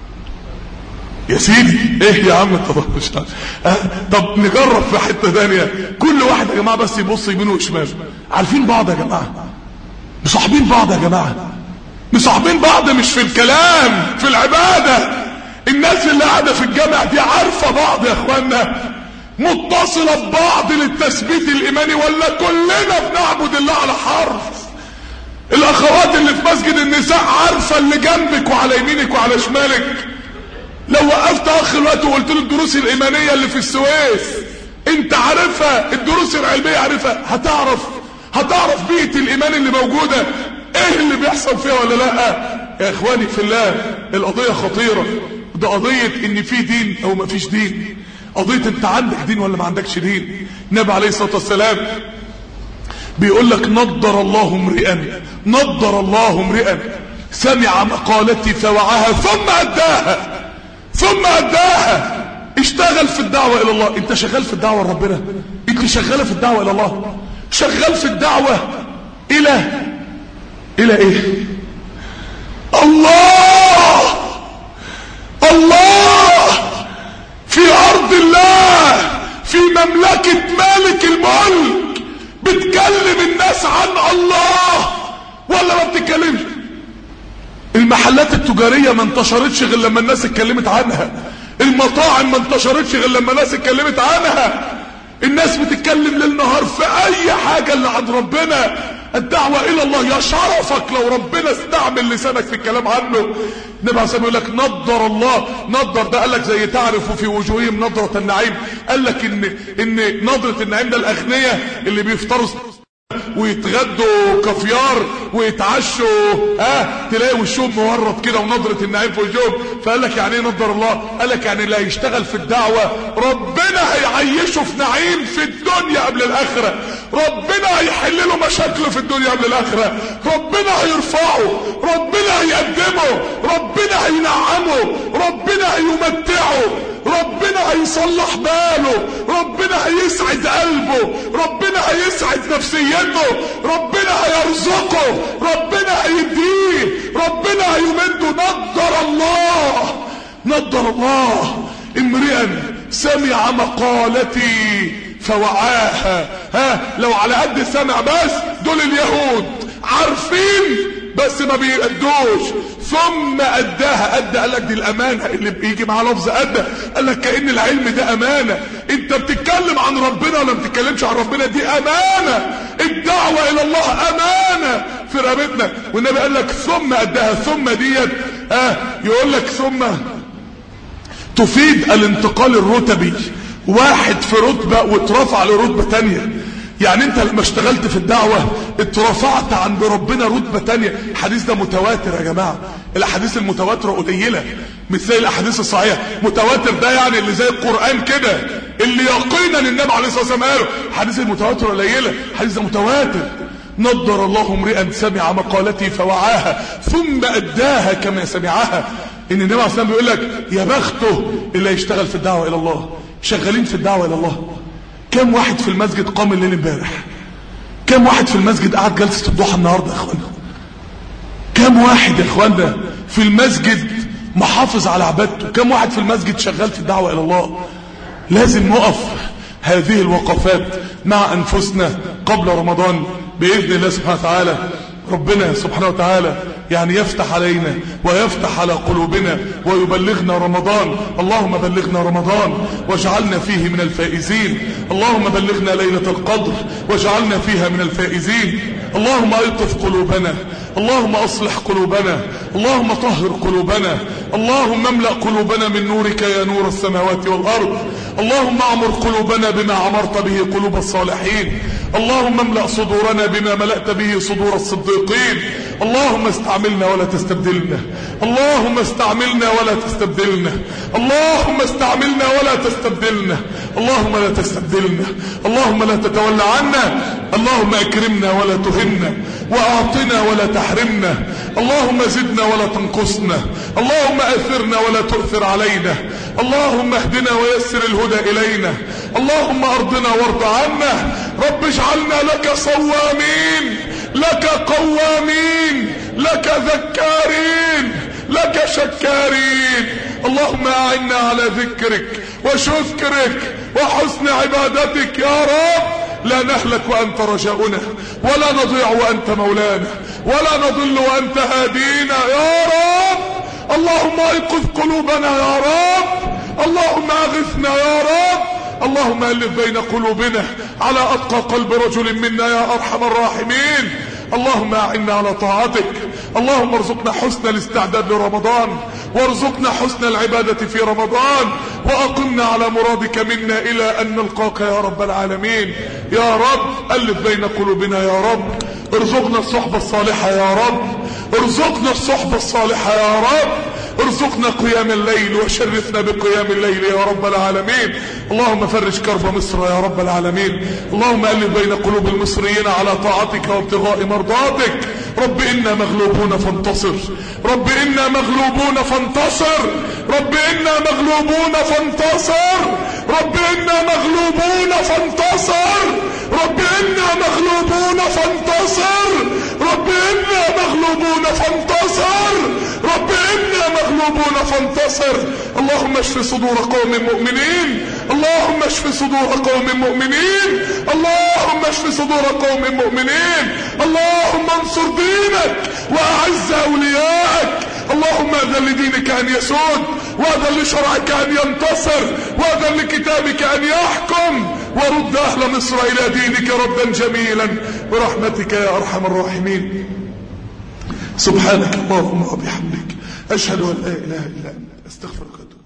يا سيدي ايه يا عم طب مش أه طب نجرب في حته ثانيه كل واحد يا جماعه بس يبص يمينه وشماله عارفين بعض يا جماعه مصاحبين بعض يا جماعه مصاحبين بعض مش في الكلام في العباده الناس اللي قاعده في الجامع دي عارفه بعض يا اخوانا متصله ببعض للتثبيت الايماني ولا كلنا بنعبد الله على حرف الاخوات اللي في مسجد النساء عارفه اللي جنبك وعلى يمينك وعلى شمالك لو وقفت اخ الوقت وقلت له الدروس الايمانيه اللي في السويس انت عارفها الدروس العلميه عارفها هتعرف هتعرف بيئه الايمان اللي موجوده ايه اللي بيحصل فيها ولا لا يا اخواني في الله القضيه خطيره ده قضيه ان في دين او ما فيش دين قضيه انت عندك دين ولا ما عندكش دين النبي عليه الصلاه والسلام بيقول لك نضر الله امرئا نضر الله امرئا سمع مقالتي فوعاها ثم اداها ثم اداها اشتغل في الدعوة الى الله انت شغال في الدعوة لربنا انت شغالة في الدعوة الى الله شغال في الدعوة الى الى ايه الله الله في ارض الله في مملكة مالك الملك بتكلم الناس عن الله ولا ما بتتكلمش المحلات التجارية ما انتشرتش غير لما الناس اتكلمت عنها المطاعم ما انتشرتش غير لما الناس اتكلمت عنها الناس بتتكلم ليل نهار في اي حاجة اللي عند ربنا الدعوة الى الله يا شرفك لو ربنا استعمل لسانك في الكلام عنه النبي عليه الصلاه يقول لك نضر الله نضر ده قال لك زي تعرف في وجوههم نضرة النعيم قال لك ان ان نضرة النعيم ده الاغنياء اللي بيفطروا ويتغدوا كافيار ويتعشوا ها آه تلاقي وشهم مورط كده ونظرة النعيم في وجوههم فقال لك يعني ايه نضر الله قال لك يعني اللي هيشتغل في الدعوة ربنا هيعيشه في نعيم في الدنيا قبل الاخرة ربنا هيحل له مشاكله في الدنيا قبل الاخرة ربنا هيرفعه ربنا هيقدمه ربنا هينعمه ربنا هيمتعه ربنا هيصلح باله ربنا هيسعد قلبه ربنا هيسعد نفسيته ربنا هيرزقه ربنا هيديه ربنا هيمده نضر الله نضر الله امرئا سمع مقالتي فوعاها ها لو على قد سمع بس دول اليهود عارفين بس ما بيأدوش ثم أداها أدى قال لك دي الأمانة اللي بيجي مع لفظ أدى قال لك كأن العلم ده أمانة أنت بتتكلم عن ربنا ولا بتتكلمش عن ربنا دي أمانة الدعوة إلى الله أمانة في رقبتنا والنبي قال لك ثم أداها ثم ديت آه يقول لك ثم تفيد الانتقال الرتبي واحد في رتبة واترفع لرتبة تانية يعني انت لما اشتغلت في الدعوة اترفعت عند ربنا رتبة تانية الحديث ده متواتر يا جماعة الاحاديث المتواترة قليلة مش زي الاحاديث الصحيحة متواتر ده يعني اللي زي القرآن كده اللي يقينا النبي عليه الصلاه والسلام قاله حديث المتواتر قليله حديث متواتر نضر الله امرئا سمع مقالتي فوعاها ثم اداها كما سمعها ان النبي عليه الصلاه والسلام بيقول لك يا بخته اللي يشتغل في الدعوه الى الله شغالين في الدعوه الى الله كم واحد في المسجد قام الليل امبارح كم واحد في المسجد قعد جلسه الضحى النهارده يا اخوانا كم واحد يا اخوانا في المسجد محافظ على عبادته كم واحد في المسجد شغال في الدعوه الى الله لازم نقف هذه الوقفات مع انفسنا قبل رمضان باذن الله سبحانه وتعالى ربنا سبحانه وتعالى يعني يفتح علينا ويفتح على قلوبنا ويبلغنا رمضان اللهم بلغنا رمضان واجعلنا فيه من الفائزين اللهم بلغنا ليلة القدر واجعلنا فيها من الفائزين اللهم ألطف قلوبنا اللهم أصلح قلوبنا اللهم طهر قلوبنا اللهم املأ قلوبنا من نورك يا نور السماوات والأرض اللهم أعمر قلوبنا بما عمرت به قلوب الصالحين اللهم املأ صدورنا بما ملأت به صدور الصديقين اللهم استعملنا ولا تستبدلنا اللهم استعملنا ولا تستبدلنا اللهم استعملنا ولا تستبدلنا اللهم لا تستبدلنا اللهم لا تتولى عنا اللهم اكرمنا ولا تهنا واعطنا ولا تحرمنا اللهم زدنا ولا تنقصنا اللهم اثرنا ولا تؤثر علينا اللهم اهدنا ويسر الهدى الينا اللهم ارضنا وارض عنا رب اجعلنا لك صوامين لك قوامين لك ذكارين لك شكارين اللهم اعنا على ذكرك وشكرك وحسن عبادتك يا رب لا نهلك وأنت رجاؤنا ولا نضيع وأنت مولانا ولا نضل وأنت هادينا يا رب اللهم ايقظ قلوبنا يا رب اللهم اغثنا يا رب اللهم الف بين قلوبنا على اتقى قلب رجل منا يا ارحم الراحمين اللهم اعنا على طاعتك اللهم ارزقنا حسن الاستعداد لرمضان وارزقنا حسن العبادة في رمضان واقمنا على مرادك منا الى ان نلقاك يا رب العالمين يا رب الف بين قلوبنا يا رب ارزقنا الصحبة الصالحة يا رب ارزقنا الصحبة الصالحة يا رب ارزقنا قيام الليل وشرفنا بقيام الليل يا رب العالمين اللهم فرج كرب مصر يا رب العالمين اللهم ألف بين قلوب المصريين على طاعتك وابتغاء مرضاتك رب إنا مغلوبون فانتصر رب إنا مغلوبون فانتصر رب إنا مغلوبون فانتصر رب إنا مغلوبون فانتصر رب إنا مغلوبون فانتصر رب إنا مغلوبون فانتصر رب إنا مغلوبون فانتصر اللهم اشف صدور قوم مؤمنين اللهم اشف صدور قوم مؤمنين اللهم اشف صدور قوم مؤمنين اللهم انصر دينك واعز اوليائك اللهم اذن لدينك ان يسود واذن لشرعك ان ينتصر واذن لكتابك ان يحكم ورد اهل مصر الى دينك ردا جميلا برحمتك يا ارحم الراحمين سبحانك اللهم وبحمدك اشهد ان لا اله الا انت استغفرك واتوب